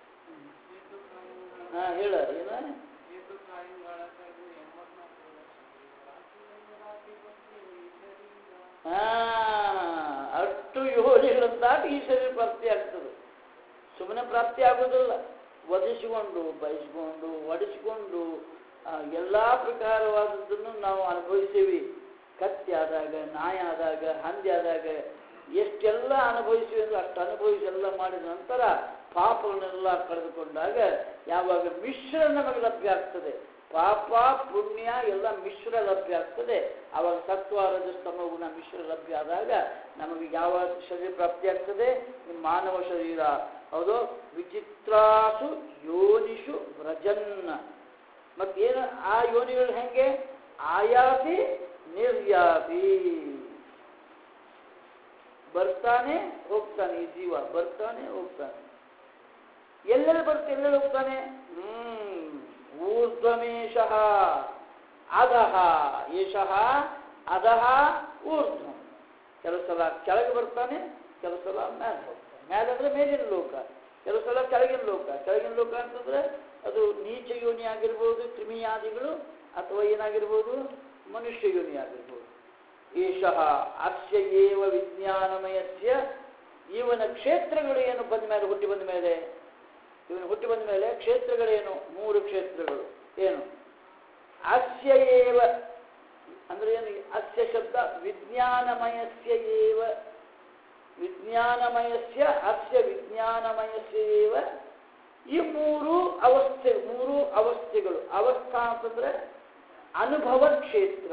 A: ಹಾ ಹೇಳ ಏನ ಹಾ ಅಷ್ಟು ಯೋನಿಗಳನ್ನು ದಾಟಿ ಈ ಶರೀರ ಪ್ರಾಪ್ತಿ ಆಗ್ತದೆ ಸುಮ್ಮನೆ ಪ್ರಾಪ್ತಿ ಆಗೋದಿಲ್ಲ ವಧಿಸಿಕೊಂಡು ಬಯಸಿಕೊಂಡು ಒಡಿಸಿಕೊಂಡು ಎಲ್ಲ ಪ್ರಕಾರವಾದದ್ದನ್ನು ನಾವು ಅನುಭವಿಸೀವಿ ಕತ್ತಿ ಆದಾಗ ನಾಯಿ ಆದಾಗ ಹಂದಿ ಆದಾಗ ಎಷ್ಟೆಲ್ಲ ಅನುಭವಿಸಿವಿ ಅಂದ್ರೆ ಅಷ್ಟು ಅನುಭವಿಸಿ ಎಲ್ಲ ಮಾಡಿದ ನಂತರ ಪಾಪಗಳನ್ನೆಲ್ಲ ಕಳೆದುಕೊಂಡಾಗ ಯಾವಾಗ ಮಿಶ್ರ ನಮಗೆ ಲಭ್ಯ ಆಗ್ತದೆ ಪಾಪ ಪುಣ್ಯ ಎಲ್ಲ ಮಿಶ್ರ ಲಭ್ಯ ಆಗ್ತದೆ ಆವಾಗ ಸತ್ವ ರಜಸ್ತಮ ಗುಣ ಮಿಶ್ರ ಲಭ್ಯ ಆದಾಗ ನಮಗೆ ಯಾವ ಶರೀರ ಪ್ರಾಪ್ತಿ ಆಗ್ತದೆ ಈ ಮಾನವ ಶರೀರ ಹೌದು ವಿಚಿತ್ರಾಸು ಯೋನಿಷು ವ್ರಜನ್ ಮತ್ತೇನು ಆ ಯೋನಿಗಳು ಹೆಂಗೆ ಆಯಾತಿ ನಿರ್ಯಾತಿ ಬರ್ತಾನೆ ಹೋಗ್ತಾನೆ ಈ ಜೀವ ಬರ್ತಾನೆ ಹೋಗ್ತಾನೆ ಎಲ್ಲೆಲ್ಲಿ ಬರ್ತಾ ಎಲ್ಲೆಲ್ಲಿ ಹೋಗ್ತಾನೆ ಹ್ಮ್ ಊರ್ಧ್ವಮೇಶಃ ಅಧಃ ಏಷಃ ಅಧಃ ಊರ್ಧ್ವಂ ಕೆಲವು ಸಲ ಕೆಳಗೆ ಬರ್ತಾನೆ ಕೆಲವು ಸಲ ಮೇಲೆ ಹೋಗ್ತಾನೆ ಮೇಲೆ ಅಂದ್ರೆ ಮೇಲಿನ ಲೋಕ ಕೆಲವು ಸಲ ಕೆಳಗಿನ ಲೋಕ ಕೆಳಗಿನ ಲೋಕ ಅಂತಂದ್ರೆ ಅದು ನೀಚ ಯೋನಿ ಆಗಿರ್ಬೋದು ಕ್ರಿಮಿಯಾದಿಗಳು ಅಥವಾ ಏನಾಗಿರ್ಬೋದು ಮನುಷ್ಯ ಯೋನಿ ಆಗಿರ್ಬೋದು ಏಷಃ ಅಸ್ಯ ಏವ ವಿಜ್ಞಾನಮಯಸ್ಯ ಇವನ ಕ್ಷೇತ್ರಗಳು ಏನು ಬಂದ ಮೇಲೆ ಹುಟ್ಟಿ ಬಂದ ಮೇಲೆ ಇವನು ಹುಟ್ಟಿ ಬಂದ ಮೇಲೆ ಕ್ಷೇತ್ರಗಳೇನು ಮೂರು ಕ್ಷೇತ್ರಗಳು ಏನು ಅಸ್ಯ ಏವ ಅಂದ್ರೆ ಏನು ಅಸ್ಯ ಶಬ್ದ ವಿಜ್ಞಾನಮಯಸ್ಯ ಏವ ವಿಜ್ಞಾನಮಯಸ್ಯ ಅಸ್ಯ ವಿಜ್ಞಾನಮಯಸ್ಯ ಏವ ಈ ಮೂರು ಅವಸ್ಥೆ ಮೂರು ಅವಸ್ಥೆಗಳು ಅವಸ್ಥಾ ಅಂತಂದ್ರೆ ಅನುಭವ ಕ್ಷೇತ್ರ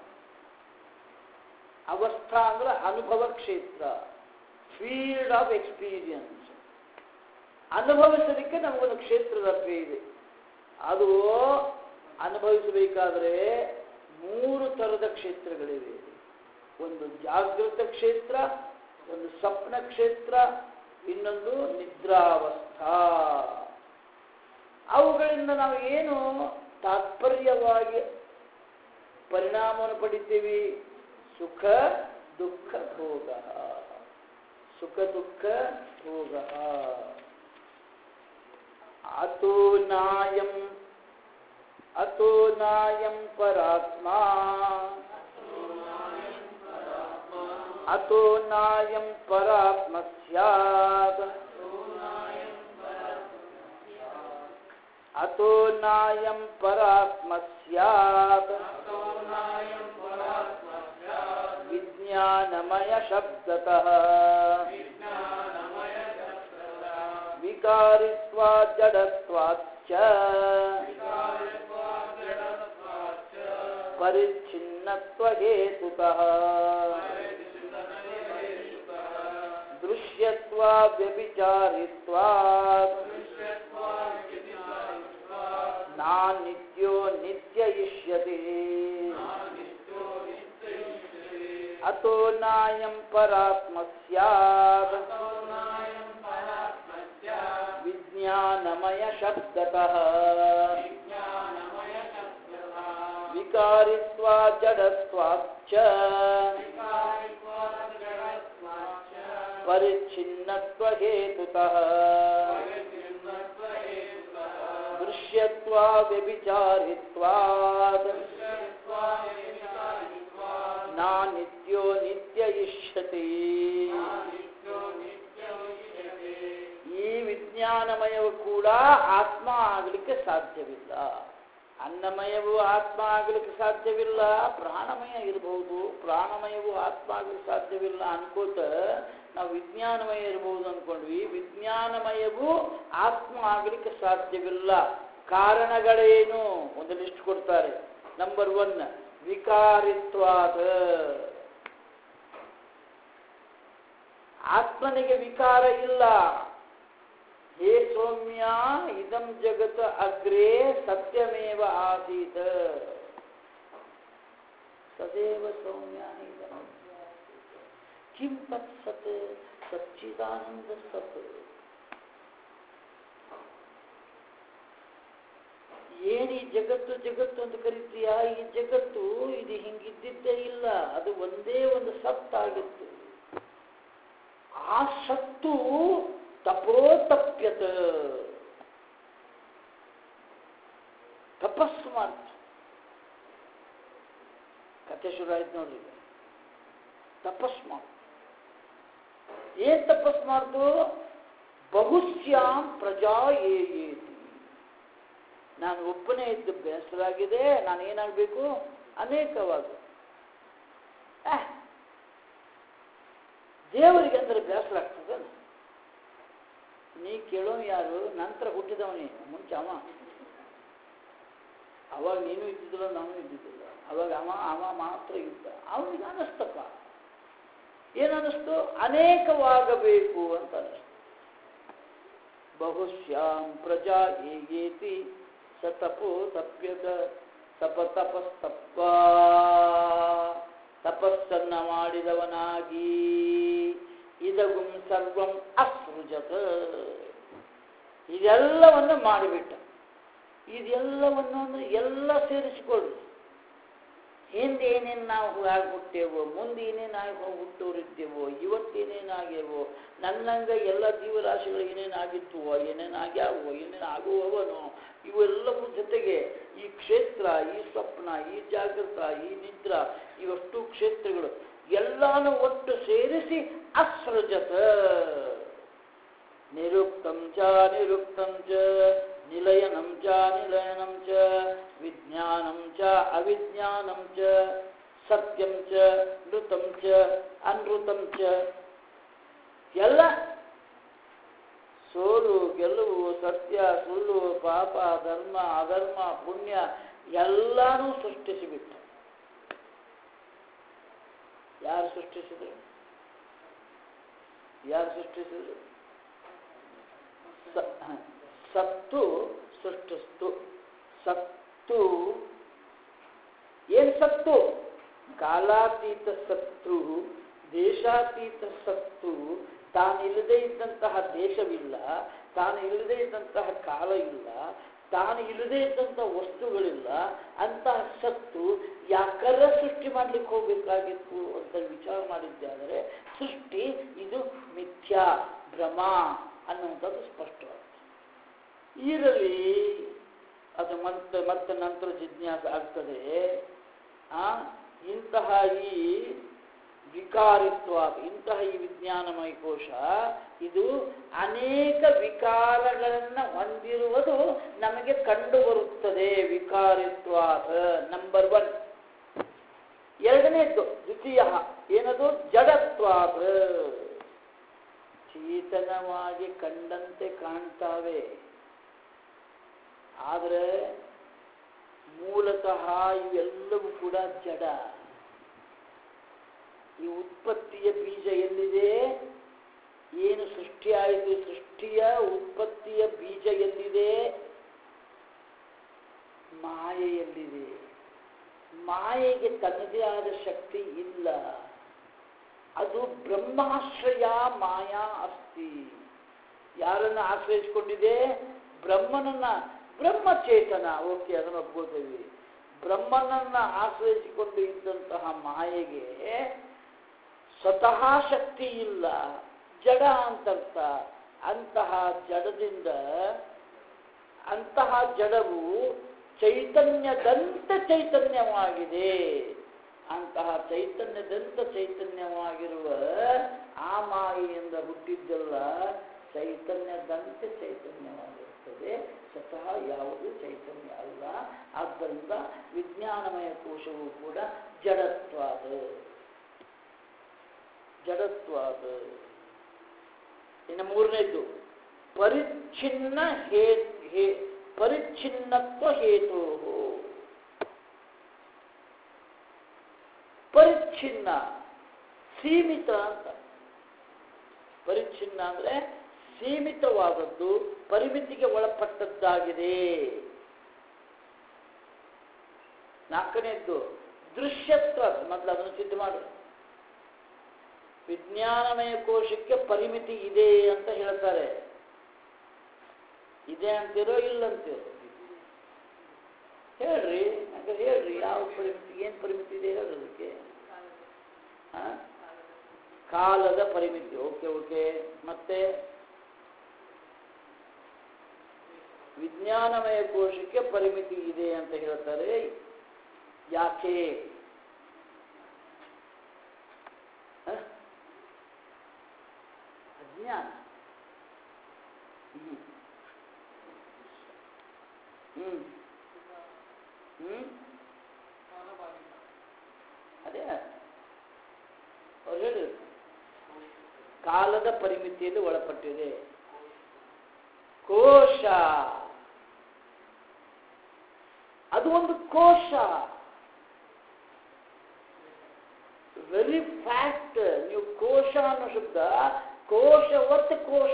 A: ಅವಸ್ಥಾ ಅಂದ್ರೆ ಅನುಭವ ಕ್ಷೇತ್ರ ಫೀಲ್ಡ್ ಆಫ್ ಎಕ್ಸ್ಪೀರಿಯನ್ಸ್ ಅನುಭವಿಸಲಿಕ್ಕೆ ನಮಗೊಂದು ಕ್ಷೇತ್ರ ಲಭ್ಯ ಇದೆ ಅದು ಅನುಭವಿಸಬೇಕಾದರೆ ಮೂರು ಥರದ ಕ್ಷೇತ್ರಗಳಿವೆ ಒಂದು ಜಾಗೃತ ಕ್ಷೇತ್ರ ಒಂದು ಸ್ವಪ್ನ ಕ್ಷೇತ್ರ ಇನ್ನೊಂದು ನಿದ್ರಾವಸ್ಥಾ ಅವುಗಳಿಂದ ನಾವು ಏನು ತಾತ್ಪರ್ಯವಾಗಿ ಪರಿಣಾಮವನ್ನು ಪಡಿತೀವಿ ಸುಖ ದುಃಖ ಭೋಗ ಸುಖ ದುಃಖ ಭೋಗ ಅತೋ ನಾಯಂ ಅತೋ ನಾಯಂ ಪರಾತ್ಮಾ ಅತೋ ನಾಯಂ ಪರಾತ್ಮ ಸ್ಯಾತ್ ಅತೋ ನಾಯಂ ಪರಾತ್ಮ ಸ್ಯಾತ್ ವಿಜ್ಞಾನಮಯ ಶಬ್ದತಃ ವಿಕಾರಿತ್ವಾ ಜಡತ್ವಾಚ್ಚ ಪರಿಚ್ಛಿನ್ನತ್ವ ಹೇತುತಃ ದೃಶ್ಯತ್ವಾ ವ್ಯಭಿಚಾರಿತ್ವಾ ನಾನಿತ್ಯೋ ನಿತ್ಯ ಇಷ್ಯತಿ ಅತೋ ನಾಯಂ ಪರಾತ್ಮ ಸ್ಯಾತ್ ವಿಜ್ಞಾನಮಯ ಶಬ್ದತಃ ವಿಕಾರಿತ್ವಾ ಜಡತ್ವಾಚ್ಚ ಪರಿಚ್ಛಿನ್ನತ್ವ ಹೇತುತಃ ದೃಶ್ಯತ್ವಾ ವ್ಯಭಿಚಾರಿತ್ವಾತ್ ನಾನಿತ್ಯೋ ನಿತ್ಯ ಇಷ್ಯತಿ ಈ ವಿಜ್ಞಾನಮಯವು ಕೂಡ ಆತ್ಮ ಆಗಲಿಕ್ಕೆ ಸಾಧ್ಯವಿಲ್ಲ ಅನ್ನಮಯವು ಆತ್ಮ ಆಗಲಿಕ್ಕೆ ಸಾಧ್ಯವಿಲ್ಲ ಪ್ರಾಣಮಯ ಇರಬಹುದು ಪ್ರಾಣಮಯವು ಆತ್ಮ ಆಗಲಿಕ್ಕೆ ಸಾಧ್ಯವಿಲ್ಲ ಅನ್ಕೋತ ನಾವು ವಿಜ್ಞಾನಮಯ ಇರಬಹುದು ಅನ್ಕೊಂಡ್ವಿ ವಿಜ್ಞಾನಮಯವು ಆತ್ಮ ಆಗಲಿಕ್ಕೆ ಸಾಧ್ಯವಿಲ್ಲ ಕಾರಣಗಳೇನು ಒಂದು ಲಿಸ್ಟ್ ಕೊಡ್ತಾರೆ ನಂಬರ್ ಒನ್ ವಿಕಾರಿತ್ವಾದ ಆತ್ಮನಿಗೆ ವಿಕಾರ ಇಲ್ಲ
B: ಹೇ ಸೌಮ್ಯ ಇದಂ ಜಗತ್ ಅಗ್ರೇ ಸತ್ಯಮೇವ ಆಸೀತ ಸದೇವ ಸೌಮ್ಯ ಇದಂ ಕಿಂ ತತ್ ಸತ್ ಸಚ್ಚಿದಾನಂದ ಸತ್ ಏನು ಈ ಜಗತ್ತು ಜಗತ್ತು ಅಂತ ಕರಿತೀಯ ಈ ಜಗತ್ತು ಇದು ಹಿಂಗಿದ್ದಿದ್ದೇ ಇಲ್ಲ ಅದು ಒಂದೇ ಒಂದು ಸತ್ತಾಗಿತ್ತು ಆ ಸತ್ತು ತಪೋತಪ್ಯತ ತಪಸ್ಸು ಮಾಡ್ತು ಕತೆ ಶುರು ಆಯ್ತು ನೋಡ್ರಿ ಈಗ. ತಪಸ್ಸು ಮಾಡ್ತು ಏನ್ ತಪಸ್ ಮಾಡ್ತು ಬಹುಶ್ಯಾಂ ಪ್ರಜಾ ಏಯೇತಿ ನಾನು ಒಬ್ಬನೇ ಇದ್ದು ಬೇಸರಾಗಿದೆ ನಾನು ಏನಾಗಬೇಕು ಅನೇಕವಾದ ಆಹ್, ದೇವರಿಗೆ ಅಂದ್ರೆ ಬೇಸರ ಆಗ್ತದೆ ನೀ ಕೇಳೋ ಯಾರು ನಂತರ ಹುಟ್ಟಿದವನೇ ಮುಂಚೆ ಅವ ಅವಾಗ ನೀನು ಇದ್ದಿದ್ದಿಲ್ಲ ನಾನು ಇದ್ದಿದ್ದಿಲ್ಲ ಅವಾಗ ಅವ ಅವ ಮಾತ್ರ ಇದ್ದ ಅವನಿಗೆ ಅನ್ನಿಸ್ತಪ್ಪ ಏನನ್ನಿಸ್ತು ಅನೇಕವಾಗಬೇಕು ಅಂತ ಅನ್ನಿಸ್ತು ಬಹುಶ್ಯಾಂ ಪ್ರಜಾ ಹೇಗೇತಿ ಸ ತಪೋ ತಪ್ಯದ ತಪ ತಪಸ್ತಪ್ಪ ತಪಸ್ಸನ್ನ ಮಾಡಿದವನಾಗಿ ಇದಗುಂ ಸರ್ವಂ ಅಸೃಜತ ಇದೆಲ್ಲವನ್ನು ಮಾಡಿಬಿಟ್ಟ ಇದೆಲ್ಲವನ್ನು ಅಂದ್ರೆ ಎಲ್ಲ ಸೇರಿಸಿಕೊಳ್ಳಿ ಹಿಂದೆ ಏನೇನು ನಾವು ಆಗಿ ಹುಟ್ಟೇವೋ ಮುಂದೆ ಏನೇನು ಆಗಿ ಹುಟ್ಟೋರಿದ್ದೇವೋ ಇವತ್ತೇನೇನಾಗ್ಯವೋ ನನ್ನಂಗ ಎಲ್ಲ ಜೀವರಾಶಿಗಳು ಏನೇನು ಆಗಿತ್ತುವೋ ಏನೇನು ಆಗ್ಯಾವೋ ಏನೇನು ಆಗುವವನೋ ಇವೆಲ್ಲವೂ ಜೊತೆಗೆ ಈ ಕ್ಷೇತ್ರ ಈ ಸ್ವಪ್ನ ಈ ಜಾಗೃತ ಈ ನಿದ್ರ ಇವಷ್ಟು ಕ್ಷೇತ್ರಗಳು ಎಲ್ಲಾನು ಒಟ್ಟು ಸೇರಿಸಿ ಅಸೃಜತ ನಿರುಕ್ತಂ ಚ ನಿರುಕ್ತಂ ಚ ನಿಲಯನಂ ಚ ನಿಲಯನಂ ಚ ವಿಜ್ಞಾನಂ ಚ ಅವಿಜ್ಞಾನಂ ಚ ಸತ್ಯಂ ಚ ನೃತಂ ಚ ಅನೃತಂ ಚ ಎಲ್ಲ ಸೋಲು ಗೆಲುವು ಸತ್ಯ ಸುಳ್ಳು ಪಾಪ ಧರ್ಮ ಅಧರ್ಮ ಪುಣ್ಯ ಎಲ್ಲಾನು ಸೃಷ್ಟಿಸಿಬಿಟ್ಟ ಯಾರು ಸೃಷ್ಟಿಸಿದ್ರು ಯಾರು ಸೃಷ್ಟಿಸಿದ್ರು ಸ- ಹ. ಸತ್ತು ಸೃಷ್ಟಿಸ್ತು ಸತ್ತು ಏನ್ ಸತ್ತು ಕಾಲಾತೀತ ಸತ್ತು ದೇಶಾತೀತ ಸತ್ತು ತಾನಿಲ್ಲದೆ ಇದ್ದಂತಹ ದೇಶವಿಲ್ಲ ತಾನು ಇಲ್ಲದೆ ಇದ್ದಂತಹ ಕಾಲ ಇಲ್ಲ ತಾನು ಇಲ್ಲದೆ ಇದ್ದಂತಹ ವಸ್ತುಗಳಿಲ್ಲ ಅಂತಹ ಸತ್ತು ಯಾಕರ ಸೃಷ್ಟಿ ಮಾಡ್ಲಿಕ್ಕೆ ಹೋಗ್ಬೇಕಾಗಿತ್ತು ಅಂತ ವಿಚಾರ ಮಾಡಿದ್ದಾದರೆ ಸೃಷ್ಟಿ ಇದು ಮಿಥ್ಯಾ ಭ್ರಮ ಅನ್ನುವಂಥದ್ದು ಸ್ಪಷ್ಟವಾಗ್ತದೆ ಇರಲಿ ಅದು ಮತ್ತೆ ಮತ್ತೆ ನಂತರ ಜಿಜ್ಞಾಸ ಆಗ್ತದೆ ಆ ಇಂತಹ ಈ ವಿಕಾರಿತ್ವ ಇಂತಹ ಈ ವಿಜ್ಞಾನಮಯ ಕೋಶ ಇದು ಅನೇಕ ವಿಕಾರಗಳನ್ನು ಹೊಂದಿರುವುದು ನಮಗೆ ಕಂಡು ಬರುತ್ತದೆ ವಿಕಾರಿತ್ವ ನಂಬರ್ ಒನ್ ಎರಡನೇದ್ದು ದ್ವಿತೀಯ ಏನದು ಜಡತ್ವಾತ್ ಚೇತನವಾಗಿ ಕಂಡಂತೆ ಕಾಣ್ತಾವೆ ಆದರೆ ಮೂಲತಃ ಇವೆಲ್ಲವೂ ಕೂಡ ಜಡ ಈ ಉತ್ಪತ್ತಿಯ ಬೀಜ ಎಲ್ಲಿದೆ ಏನು ಸೃಷ್ಟಿಯಾಯಿತು ಸೃಷ್ಟಿಯ ಉತ್ಪತ್ತಿಯ ಬೀಜ ಎಲ್ಲಿದೆ ಮಾಯೆಯಲ್ಲಿದೆ ಮಾಯೆಗೆ ತನ್ನದೇ ಆದ ಶಕ್ತಿ ಇಲ್ಲ ಅದು ಬ್ರಹ್ಮಾಶ್ರಯ ಮಾಯಾ ಅಸ್ತಿ ಯಾರನ್ನ ಆಶ್ರಯಿಸಿಕೊಂಡಿದೆ ಬ್ರಹ್ಮನನ್ನ ಬ್ರಹ್ಮಚೇತನ ಓಕೆ ಅದನ್ನು ಒಪ್ಕೋತೇವೆ ಬ್ರಹ್ಮನನ್ನ ಆಶ್ರಯಿಸಿಕೊಂಡು ಇದ್ದಂತಹ ಮಾಯೆಗೆ ಸ್ವತಃ ಶಕ್ತಿ ಇಲ್ಲ ಜಡ ಅಂತರ್ಥ ಅಂತಹ ಜಡದಿಂದ ಅಂತಹ ಜಡವು ಚೈತನ್ಯದಂತ ಚೈತನ್ಯವಾಗಿದೆ ಅಂತಹ ಚೈತನ್ಯದಂತ ಚೈತನ್ಯವಾಗಿರುವ ಆ ಮಾಯೆಯಿಂದ ಹುಟ್ಟಿದ್ದೆಲ್ಲ ಚೈತನ್ಯದಂತೆ ಚೈತನ್ಯವಾಗಿರುತ್ತದೆ ಸ್ವತಃ ಯಾವುದು ಚೈತನ್ಯ ಅಲ್ಲ ಆದ್ದರಿಂದ ವಿಜ್ಞಾನಮಯ ಕೋಶವು ಕೂಡ ಜಡತ್ವಾದ ಜಡತ್ವಾದ ಇನ್ನು ಮೂರನೇದ್ದು ಪರಿಚ್ಛಿನ್ನ ಹೇ ಹೇ ಪರಿಚ್ಛಿನ್ನತ್ವ ಹೇತು ಪರಿಚ್ಛಿನ್ನ ಸೀಮಿತ ಅಂತ ಪರಿಚ್ಛಿನ್ನ ಅಂದ್ರೆ ಸೀಮಿತವಾದದ್ದು ಪರಿಮಿತಿಗೆ ಒಳಪಟ್ಟದ್ದಾಗಿದೆ ನಾಲ್ಕನೇದ್ದು ದೃಶ್ಯತ್ವ ಮೊದಲು ಅದನ್ನು ಸಿದ್ಧ ಮಾಡಿ ವಿಜ್ಞಾನಮಯ ಕೋಶಕ್ಕೆ ಪರಿಮಿತಿ ಇದೆ ಅಂತ ಹೇಳ್ತಾರೆ ಇದೆ ಅಂತಿರೋ ಇಲ್ಲ ಅಂತಿರೋ ಹೇಳ್ರಿ ಹಾಗಾದ್ರೆ ಹೇಳ್ರಿ ಯಾವ ಪರಿಮಿತಿ ಏನು ಪರಿಮಿತಿ ಇದೆ ಹೇಳ್ರಿ ಅದಕ್ಕೆ ಹಾ? ಕಾಲದ ಪರಿಮಿತಿ ಓಕೆ ಓಕೆ ಮತ್ತೆ ವಿಜ್ಞಾನಮಯ ಕೋಶಕ್ಕೆ ಪರಿಮಿತಿ ಇದೆ ಅಂತ ಹೇಳ್ತಾರೆ ಯಾಕೆ ಹ? ಅಜ್ಞಾನ ಹ್ಮ್ ಹ್ಮ್ ಹ್ಮ್ ಅದೇ ಅವ್ರು ಹೇಳಿ ಕಾಲದ ಪರಿಮಿತಿಯಲ್ಲಿ ಒಳಪಟ್ಟಿದೆ ಕೋಶ ಅದು ಒಂದು ಕೋಶ ವೆರಿ ಫ್ಯಾಕ್ಟ್ ನೀವು ಕೋಶ ಅನ್ನೋ ಶಬ್ದ ಕೋಶವತ್ ಕೋಶ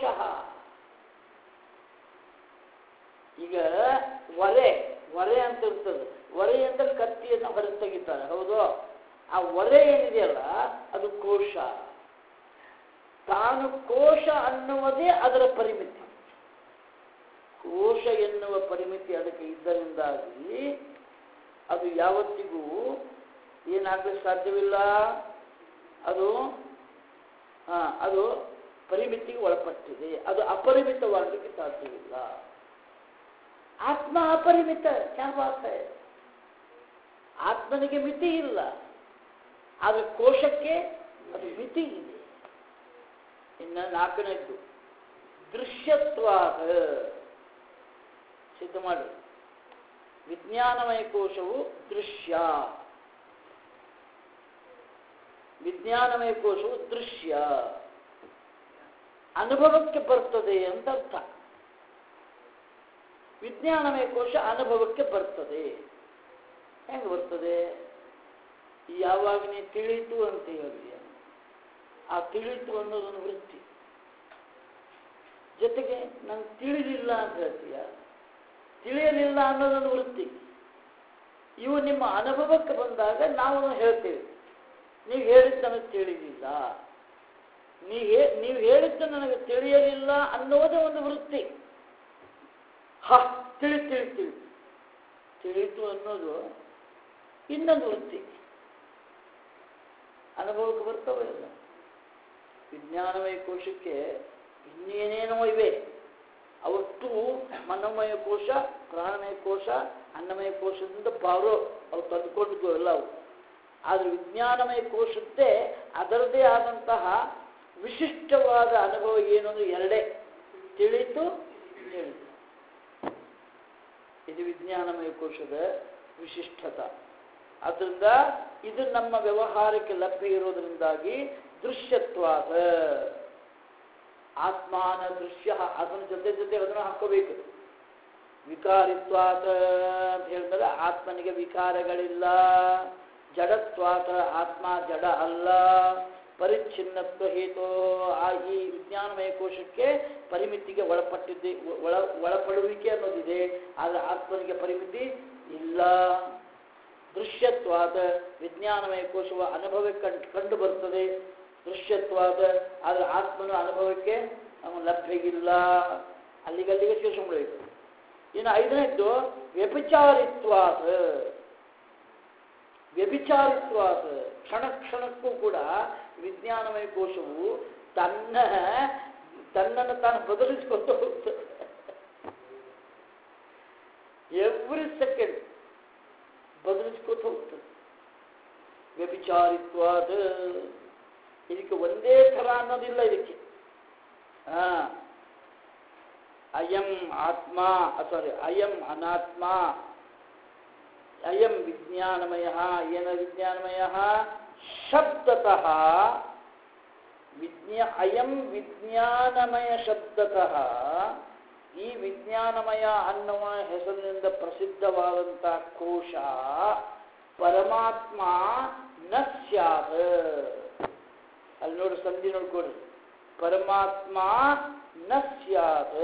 B: ಈಗ ಒರೆ ಒರೆ ಅಂತ ಇರ್ತದೆ ಒರೆ ಅಂದ್ರೆ ಕತ್ತಿಯನ್ನು ಹೊರಗೆ ತೆಗಿತಾರೆ ಹೌದು ಆ ಒರೆ ಏನಿದೆಯಲ್ಲ ಅದು ಕೋಶ ತಾನು ಕೋಶ ಅನ್ನುವುದೇ ಅದರ ಪರಿಮಿತಿ ಕೋಶ ಎನ್ನುವ ಪರಿಮಿತಿ ಅದಕ್ಕೆ ಇದ್ದರಿಂದಾಗಿ ಅದು ಯಾವತ್ತಿಗೂ ಏನಾಗಲಿಕ್ಕೆ ಸಾಧ್ಯವಿಲ್ಲ ಅದು ಆ, ಅದು ಪರಿಮಿತಿಗೆ ಒಳಪಟ್ಟಿದೆ ಅದು ಅಪರಿಮಿತವಾಗಲಿಕ್ಕೆ ಸಾಧ್ಯವಿಲ್ಲ ಆತ್ಮ ಅಪರಿಮಿತ ಕ್ಯಾ ಬಾತ್ ಹೈ ಆತ್ಮನಿಗೆ ಮಿತಿ ಇಲ್ಲ ಆದರೆ ಕೋಶಕ್ಕೆ ಅದು ಮಿತಿ ಇದೆ ಇನ್ನು ನಾಲ್ಕನೇದ್ದು ದೃಶ್ಯತ್ವ ಸಿದ್ಧ ಮಾಡಿ ವಿಜ್ಞಾನಮಯ ಕೋಶವು ದೃಶ್ಯ ವಿಜ್ಞಾನಮಯ ಕೋಶವು ದೃಶ್ಯ ಅನುಭವಕ್ಕೆ ಬರ್ತದೆ ಅಂತ ಅರ್ಥ ವಿಜ್ಞಾನಮಯ ಕೋಶ ಅನುಭವಕ್ಕೆ ಬರ್ತದೆ ಹೆಂಗೆ ಬರ್ತದೆ ಯಾವಾಗ ನೀ ತಿಳಿತು ಅಂತ ಹೇಳಿಯ ಆ ತಿಳಿತು ಅನ್ನೋದೊಂದು ವೃತ್ತಿ ಜೊತೆಗೆ ನಂಗೆ ತಿಳಿಲಿಲ್ಲ ಅಂತ ಹೇಳ್ತೀಯ ತಿಳಿಯಲಿಲ್ಲ ಅನ್ನೋದೊಂದು ವೃತ್ತಿ ಇವು ನಿಮ್ಮ ಅನುಭವಕ್ಕೆ ಬಂದಾಗ ನಾವು ಹೇಳ್ತೇವೆ ನೀವು ಹೇಳಿದ್ದು ನನಗೆ ತಿಳಿಲಿಲ್ಲ ನೀ ಹೇ ನೀವು ಹೇಳಿದ್ದು ನನಗೆ ತಿಳಿಯಲಿಲ್ಲ ಅನ್ನೋದೇ ಒಂದು ವೃತ್ತಿ ಹ ತಿಳಿ ತಿಳಿ ತಿಳಿ ತಿಳಿತು ಅನ್ನೋದು ಇನ್ನೊಂದು ವೃತ್ತಿ ಅನುಭವಕ್ಕೆ ಬರ್ತವೆ ಇಲ್ಲ ವಿಜ್ಞಾನಮಯ ಕೋಶಕ್ಕೆ ಇನ್ನೇನೇನೋ ಇವೆ ಅವಷ್ಟು ಮನೋಮಯ ಕೋಶ ಪ್ರಾಣಮಯ ಕೋಶ ಅನ್ನಮಯ ಕೋಶದಿಂದ ಬಾರೋ ಅವು ತಂದುಕೊಂಡಿದ್ದು ಎಲ್ಲ ಅವು ಆದರೆ ವಿಜ್ಞಾನಮಯ ಕೋಶದ್ದೇ ಅದರದೇ ಆದಂತಹ ವಿಶಿಷ್ಟವಾದ ಅನುಭವ ಏನು ಅಂದ್ರೆ ಎರಡೇ ತಿಳಿತು ತಿಳಿತು ಇದು ವಿಜ್ಞಾನಮಯ ಕೋಶದ ವಿಶಿಷ್ಟತ ಆದ್ದರಿಂದ ಇದು ನಮ್ಮ ವ್ಯವಹಾರಕ್ಕೆ ಲಭ್ಯ ಇರೋದ್ರಿಂದಾಗಿ ದೃಶ್ಯತ್ವಾದ ಆತ್ಮಾನ ದೃಶ್ಯ ಅದನ್ನ ಜೊತೆ ಜೊತೆ ಅದನ್ನು ಹಾಕೋಬೇಕು ವಿಕಾರಿತ್ವಾತ ಅಂತ ಹೇಳಿದ್ರೆ ಆತ್ಮನಿಗೆ ವಿಕಾರಗಳಿಲ್ಲ ಜಡತ್ವಾತ ಆತ್ಮ ಜಡ ಅಲ್ಲ ಪರಿಚ್ಛಿನ್ನತ್ವ ಹೇತು ಆ ಈ ವಿಜ್ಞಾನಮಯ ಕೋಶಕ್ಕೆ ಪರಿಮಿತಿಗೆ ಒಳಪಟ್ಟಿದ್ದೆ ಒಳ ಒಳಪಡುವಿಕೆ ಅನ್ನೋದಿದೆ ಆದರೆ ಆತ್ಮನಿಗೆ ಪರಿಮಿತಿ ಇಲ್ಲ ದೃಶ್ಯತ್ವಾದ ವಿಜ್ಞಾನಮಯ ಕೋಶವ ಅನುಭವಕ್ಕೆ ಕಂಡು ಕಂಡು ಬರ್ತದೆ ದೃಶ್ಯತ್ವಾದ ಆದರೆ ಆತ್ಮನ ಅನುಭವಕ್ಕೆ ಅವನು ಲಭ್ಯ ಇಲ್ಲ ಅಲ್ಲಿಗಲ್ಲಿಗೆ ಸೇರಿಸ್ಕೊಂಡ್ಬಿಡ್ಬೇಕು ಇನ್ನು ಐದನೇದ್ದು ವ್ಯಭಿಚಾರಿತ್ವಾದ ವ್ಯಭಿಚಾರಿತ್ವಾದ ಕ್ಷಣ ಕ್ಷಣಕ್ಕೂ ಕೂಡ ವಿಜ್ಞಾನಮಯ ಕೋಶವು ತನ್ನ ತನ್ನನ್ನು ತಾನು ಬದಲಿಸಿಕೊಂಡು ಹೋಗ್ತದೆ ಎವ್ರಿ ಸೆಕೆಂಡ್ ಬದಲಿಸ್ಕೊತ ಹೋಗ್ತದೆ ವ್ಯಭಿಚಾರಿತ್ವಾದ ಇದಕ್ಕೆ ಒಂದೇ ಥರ ಅನ್ನೋದಿಲ್ಲ ಇದಕ್ಕೆ ಹಾ ಅಯಂ ಆತ್ಮ ಸಾರಿ ಅಯಂ ಅನಾತ್ಮ ಅಯಂ ವಿಜ್ಞಾನಮಯ ಏನ ವಿಜ್ಞಾನಮಯ ಶಬ್ದತಃ ವಿಜ್ಞಾ ಅಯಂ ವಿಜ್ಞಾನಮಯ ಶಬ್ದತಃ ಈ ವಿಜ್ಞಾನಮಯ ಅನ್ನುವ ಹೆಸರಿನಿಂದ ಪ್ರಸಿದ್ಧವಾದಂಥ ಕೋಶ ಪರಮಾತ್ಮ ನ ಸ್ಯಾತ್ ಅಲ್ಲಿ ನೋಡಿ ಸಂಧಿ ನೋಡ್ಕೊಡ್ರಿ ಪರಮಾತ್ಮ ನ ಸ್ಯಾತ್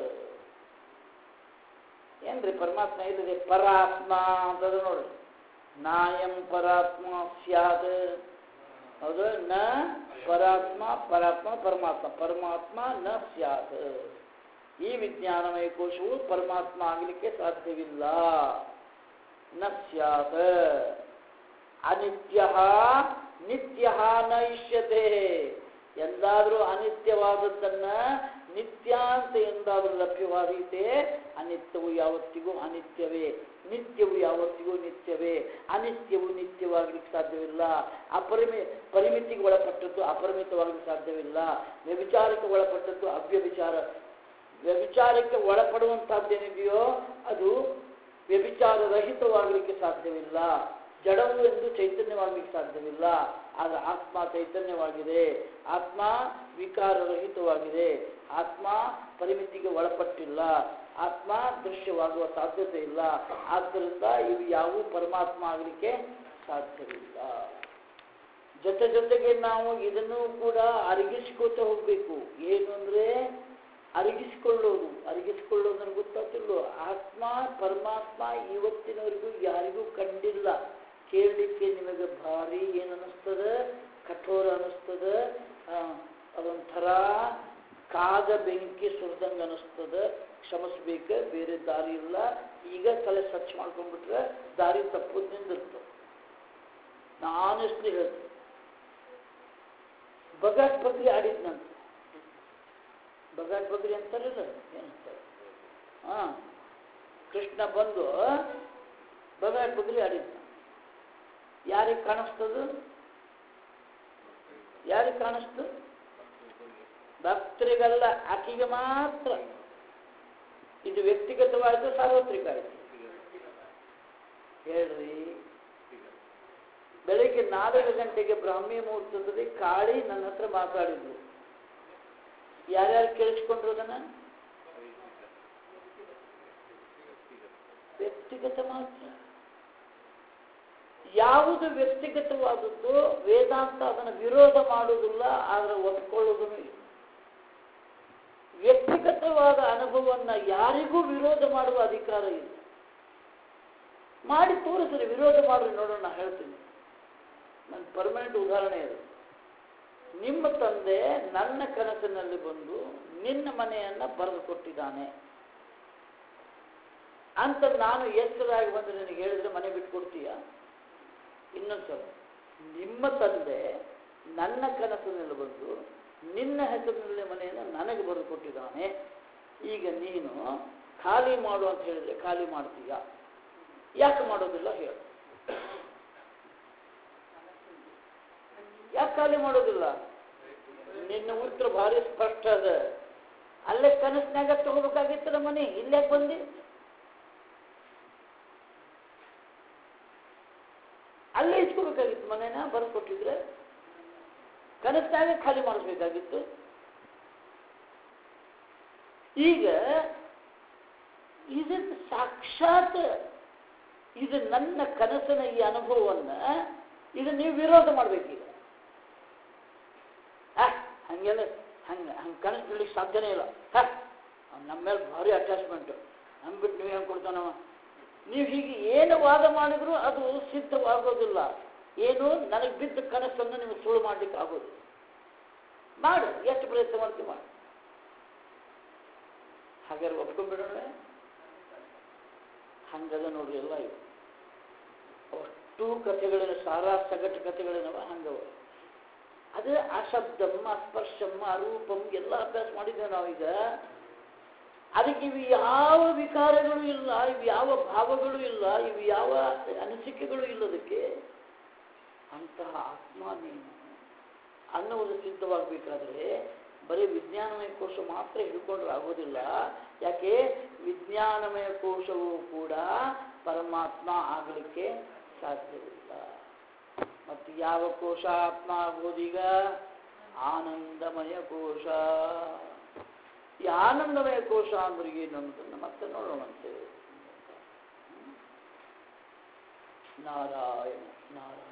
B: ಏನ್ರಿ ಪರಮಾತ್ಮ ಇಲ್ಲದೆ ಪರಾತ್ಮ ಅಂತದ ನೋಡ್ರಿ ನಾಯಂ ಪರಾತ್ಮ ಸ್ಯಾತ್ ಹೌದು ನ ಪರಾತ್ಮ ಪರಾತ್ಮ ಪರಮಾತ್ಮ ಪರಮಾತ್ಮ ನ ಸ್ಯಾತ್ ಈ ವಿಜ್ಞಾನಮಯ ಕೋಶವು ಪರಮಾತ್ಮ ಆಗಲಿಕ್ಕೆ ಸಾಧ್ಯವಿಲ್ಲ ನ ಸ್ಯಾತ್ ಅನಿತ್ಯ ನಿತ್ಯ ನ ಇಷ್ಯತೆ ಎಂದಾದರೂ ಅನಿತ್ಯವಾದದ್ದನ್ನ ನಿತ್ಯ ಅಂತ ಎಂದಾದರೂ ಲಭ್ಯವಾದೀತೆ ಅನಿತ್ಯವು ಯಾವತ್ತಿಗೂ ಅನಿತ್ಯವೇ ನಿತ್ಯವು ಯಾವತ್ತಿಗೂ ನಿತ್ಯವೇ ಅನಿತ್ಯವು ನಿತ್ಯವಾಗಲಿಕ್ಕೆ ಸಾಧ್ಯವಿಲ್ಲ ಅಪರಿಮಿ ಪರಿಮಿತಿಗೆ ಒಳಪಟ್ಟದ್ದು ಅಪರಿಮಿತವಾಗಲಿಕ್ಕೆ ಸಾಧ್ಯವಿಲ್ಲ ವ್ಯಭಿಚಾರಕ್ಕೆ ಒಳಪಟ್ಟದ್ದು ಅವ್ಯಭಿಚಾರ ವ್ಯಭಿಚಾರಕ್ಕೆ ಒಳಪಡುವಂತಹದ್ದೇನಿದೆಯೋ ಅದು ವ್ಯಭಿಚಾರ ರಹಿತವಾಗಲಿಕ್ಕೆ ಸಾಧ್ಯವಿಲ್ಲ ಜಡವು ಎಂದು ಚೈತನ್ಯವಾಗಲಿಕ್ಕೆ ಸಾಧ್ಯವಿಲ್ಲ ಆದರೆ ಆತ್ಮ ಚೈತನ್ಯವಾಗಿದೆ ಆತ್ಮ ವಿಕಾರರಹಿತವಾಗಿದೆ ಆತ್ಮ ಪರಿಮಿತಿಗೆ ಒಳಪಟ್ಟಿಲ್ಲ ಆತ್ಮ ದೃಶ್ಯವಾಗುವ ಸಾಧ್ಯತೆ ಇಲ್ಲ ಆದ್ದರಿಂದ ಇವು ಯಾವುವು ಪರಮಾತ್ಮ ಆಗಲಿಕ್ಕೆ ಸಾಧ್ಯವಿಲ್ಲ ಜೊತೆ ಜೊತೆಗೆ ನಾವು ಇದನ್ನು ಕೂಡ ಅರಗಿಸ್ಕೋತ ಹೋಗ್ಬೇಕು ಏನು ಅಂದ್ರೆ ಅರಗಿಸಿಕೊಳ್ಳೋದು ಅರಗಿಸಿಕೊಳ್ಳೋದನ್ನು ಗೊತ್ತಾಗ್ತಿಲ್ಲೋ ಆತ್ಮ ಪರಮಾತ್ಮ ಇವತ್ತಿನವರೆಗೂ ಯಾರಿಗೂ ಕಂಡಿಲ್ಲ ಕೇಳಲಿಕ್ಕೆ ನಿಮಗೆ ಭಾರಿ ಏನು ಅನ್ನಿಸ್ತದ ಕಠೋರ ಅನ್ನಿಸ್ತದ ಆ, ಅದೊಂಥರ ಕಾದ ಬೆಂಕಿ ಸುರಿದಂಗೆ ಅನ್ನಿಸ್ತದ ಕ್ಷಮಿಸ್ಬೇಕ ಬೇರೆ ದಾರಿ ಇಲ್ಲ ಈಗ ತಲೆ ಸ್ವಚ್ಛ ಮಾಡ್ಕೊಂಡ್ಬಿಟ್ರೆ ದಾರಿ ತಪ್ಪೋದು ನಿಂದಿರ್ತದೆ ನಾನೆಸ್ಲಿ ಹೇಳ್ತೀನಿ ಬಗಾಟ್ ಬಗ್ರಿ ಆಡಿದ್ನಂತ ಬಗಾಟ್ ಬಗ್ರಿ ಅಂತಾರಲ್ಲ ಏನಂತಾರೆ ಹಾ ಕೃಷ್ಣ ಬಂದು ಬಗಾಟ್ ಬಗ್ರಿ ಆಡಿದ್ನ ಯಾರಿಗೆ ಕಾಣಿಸ್ತದ ಯಾರಿಗೆ ಕಾಣಿಸ್ತು ಭಕ್ತರಿಗಲ್ಲ ಆಕೆಗೆ ಮಾತ್ರ ಇದು ವ್ಯಕ್ತಿಗತವಾಯಿತು ಸಾರ್ವತ್ರಿಕ ಆಯಿತು ಹೇಳ್ರಿ ಬೆಳಿಗ್ಗೆ ನಾಲ್ಕು ಗಂಟೆಗೆ ಬ್ರಾಹ್ಮಿ ಮುಹೂರ್ತದಲ್ಲಿ ಕಾಳಿ ನನ್ನ ಹತ್ರ ಮಾತಾಡಿದ್ರು ಯಾರ್ಯಾರು ಕೇಳಿಸ್ಕೊಂಡ್ರು ಅದನ್ನ ವ್ಯಕ್ತಿಗತ ಮಾತ್ರ ಯಾವುದು ವ್ಯಕ್ತಿಗತವಾದದ್ದು ವೇದಾಂತ ಅದನ್ನು ವಿರೋಧ ಮಾಡುವುದಿಲ್ಲ ಆದರೆ ಒಪ್ಕೊಳ್ಳೋದನ್ನು ಇಲ್ಲ ವ್ಯಕ್ತಿಗತವಾದ ಅನುಭವವನ್ನು ಯಾರಿಗೂ ವಿರೋಧ ಮಾಡುವ ಅಧಿಕಾರ ಇಲ್ಲ ಮಾಡಿ ತೋರಿಸ್ರಿ ವಿರೋಧ ಮಾಡ್ರಿ ನೋಡೋಣ ನಾ ಹೇಳ್ತೀನಿ ನನ್ನ ಪರ್ಮನೆಂಟ್ ಉದಾಹರಣೆ ಇದು ನಿಮ್ಮ ತಂದೆ ನನ್ನ ಕನಸಿನಲ್ಲಿ ಬಂದು ನಿನ್ನ ಮನೆಯನ್ನ ಬರೆದು ಕೊಟ್ಟಿದ್ದಾನೆ ಅಂತ ನಾನು ಎಚ್ಚರಾಗಿ ಬಂದು ನಿನಗೆ ಹೇಳಿದ್ರೆ ಮನೆ ಬಿಟ್ಟು ಕೊಡ್ತೀಯ ಇನ್ನೊಂದ್ಸಲ ನಿಮ್ಮ ತಂದೆ ನನ್ನ ಕನಸಿನಲ್ಲಿ ಬಂದು ನಿನ್ನ ಹೆಸರಿನಲ್ಲಿ ಮನೆಯನ್ನು ನನಗೆ ಬರೆದು ಕೊಟ್ಟಿದ್ದಾನೆ ಈಗ ನೀನು ಖಾಲಿ ಮಾಡು ಅಂತ ಹೇಳಿದ್ರೆ ಖಾಲಿ ಮಾಡ್ತೀಯ ಯಾಕೆ ಮಾಡೋದಿಲ್ಲ ಹೇಳು ಯಾಕೆ ಖಾಲಿ ಮಾಡೋದಿಲ್ಲ ನಿನ್ನ ಉತ್ತರ ಭಾರಿ ಸ್ಪಷ್ಟ ಅದ ಅಲ್ಲೇ ಕನಸಿನಾಗ ತಗೋಬೇಕಾಗಿತ್ತಲ್ಲ ಮನೆ ಇಲ್ಲೇ ಬಂದಿ ಅಲ್ಲೇ ಇಸ್ಕೋಬೇಕಾಗಿತ್ತು ಮನೇನ ಬರೆದು ಕೊಟ್ಟಿದ್ರೆ ಕನಸಿನಾಗ ಖಾಲಿ ಮಾಡಿಸ್ಬೇಕಾಗಿತ್ತು ಈಗ ಇದನ್ನು ಸಾಕ್ಷಾತ್ ಇದು ನನ್ನ ಕನಸಿನ ಈ ಅನುಭವವನ್ನ ಇದು ನೀವು ವಿರೋಧ ಮಾಡ್ಬೇಕೀಗ ಆ, ಹಂಗೆಲ್ಲ ಹಂಗೆ ಹಂಗೆ ಕನಸು ಬಿಡ್ಲಿಕ್ಕೆ ಸಾಧ್ಯನೇ ಇಲ್ಲ ಹ ನಮ್ಮ ಮೇಲೆ ಭಾರಿ ಅಟ್ಯಾಚ್ಮೆಂಟು ಅಂದ್ಬಿಟ್ಟು ನೀವು ಹೆಂಗೆ ಕೊಡ್ತಾನವ ನೀವು ಹೀಗೆ ಏನು ವಾದ ಮಾಡಿದ್ರು ಅದು ಸಿದ್ಧವಾಗೋದಿಲ್ಲ ಏನು ನನಗೆ ಬಿದ್ದ ಕನಸನ್ನು ನೀವು ಸುಳ್ಳು ಮಾಡ್ಲಿಕ್ಕೆ ಆಗೋದು ಮಾಡು ಎಷ್ಟು ಪ್ರಯತ್ನ ಮಾಡ್ತೀವಿ ಮಾಡಿ ಹಾಗಾದ್ರೆ ಒಪ್ಕೊಂಡ್ಬಿಡೋಣ ಹಂಗದ ನೋಡ್ರಿ ಎಲ್ಲ ಇವು ಅಷ್ಟು ಕಥೆಗಳಿನ ಸಾರಾ ಸಗಟು ಕಥೆಗಳಿನವ ಹಂಗವ ಅದು ಅಶಬ್ದಂ ಅಸ್ಪರ್ಶಂ ಅರೂಪಂ ಎಲ್ಲ ಅಭ್ಯಾಸ ಮಾಡಿದ್ದೇವೆ ನಾವೀಗ ಅದಕ್ಕೆ ಇವು ಯಾವ ವಿಕಾರಗಳು ಇಲ್ಲ ಇವು ಯಾವ ಭಾವಗಳು ಇಲ್ಲ ಇವು ಯಾವ ಅನಿಸಿಕೆಗಳು ಇಲ್ಲದಕ್ಕೆ ಅಂತಹ ಆತ್ಮ ನೀನು ಅನ್ನುವುದು ಸಿದ್ಧವಾಗಬೇಕಾದ್ರೆ ಬರೀ ವಿಜ್ಞಾನಮಯ ಕೋಶ ಮಾತ್ರ ಹಿಡ್ಕೊಂಡ್ರೆ ಆಗೋದಿಲ್ಲ ಯಾಕೆ ವಿಜ್ಞಾನಮಯ ಕೋಶವು ಕೂಡ ಪರಮಾತ್ಮ ಆಗಲಿಕ್ಕೆ ಸಾಧ್ಯವಿಲ್ಲ ಮತ್ತು ಯಾವ ಕೋಶ ಆತ್ಮ ಆಗೋದೀಗ ಆನಂದಮಯ ಕೋಶ ಈ ಆನಂದಮಯ ಕೋಶ ಅಂದ್ರೆ ಏನು ಅನ್ನೋದನ್ನು ಮತ್ತೆ ನೋಡೋಣಂತೆ ನಾರಾಯಣ ನಾರಾಯಣ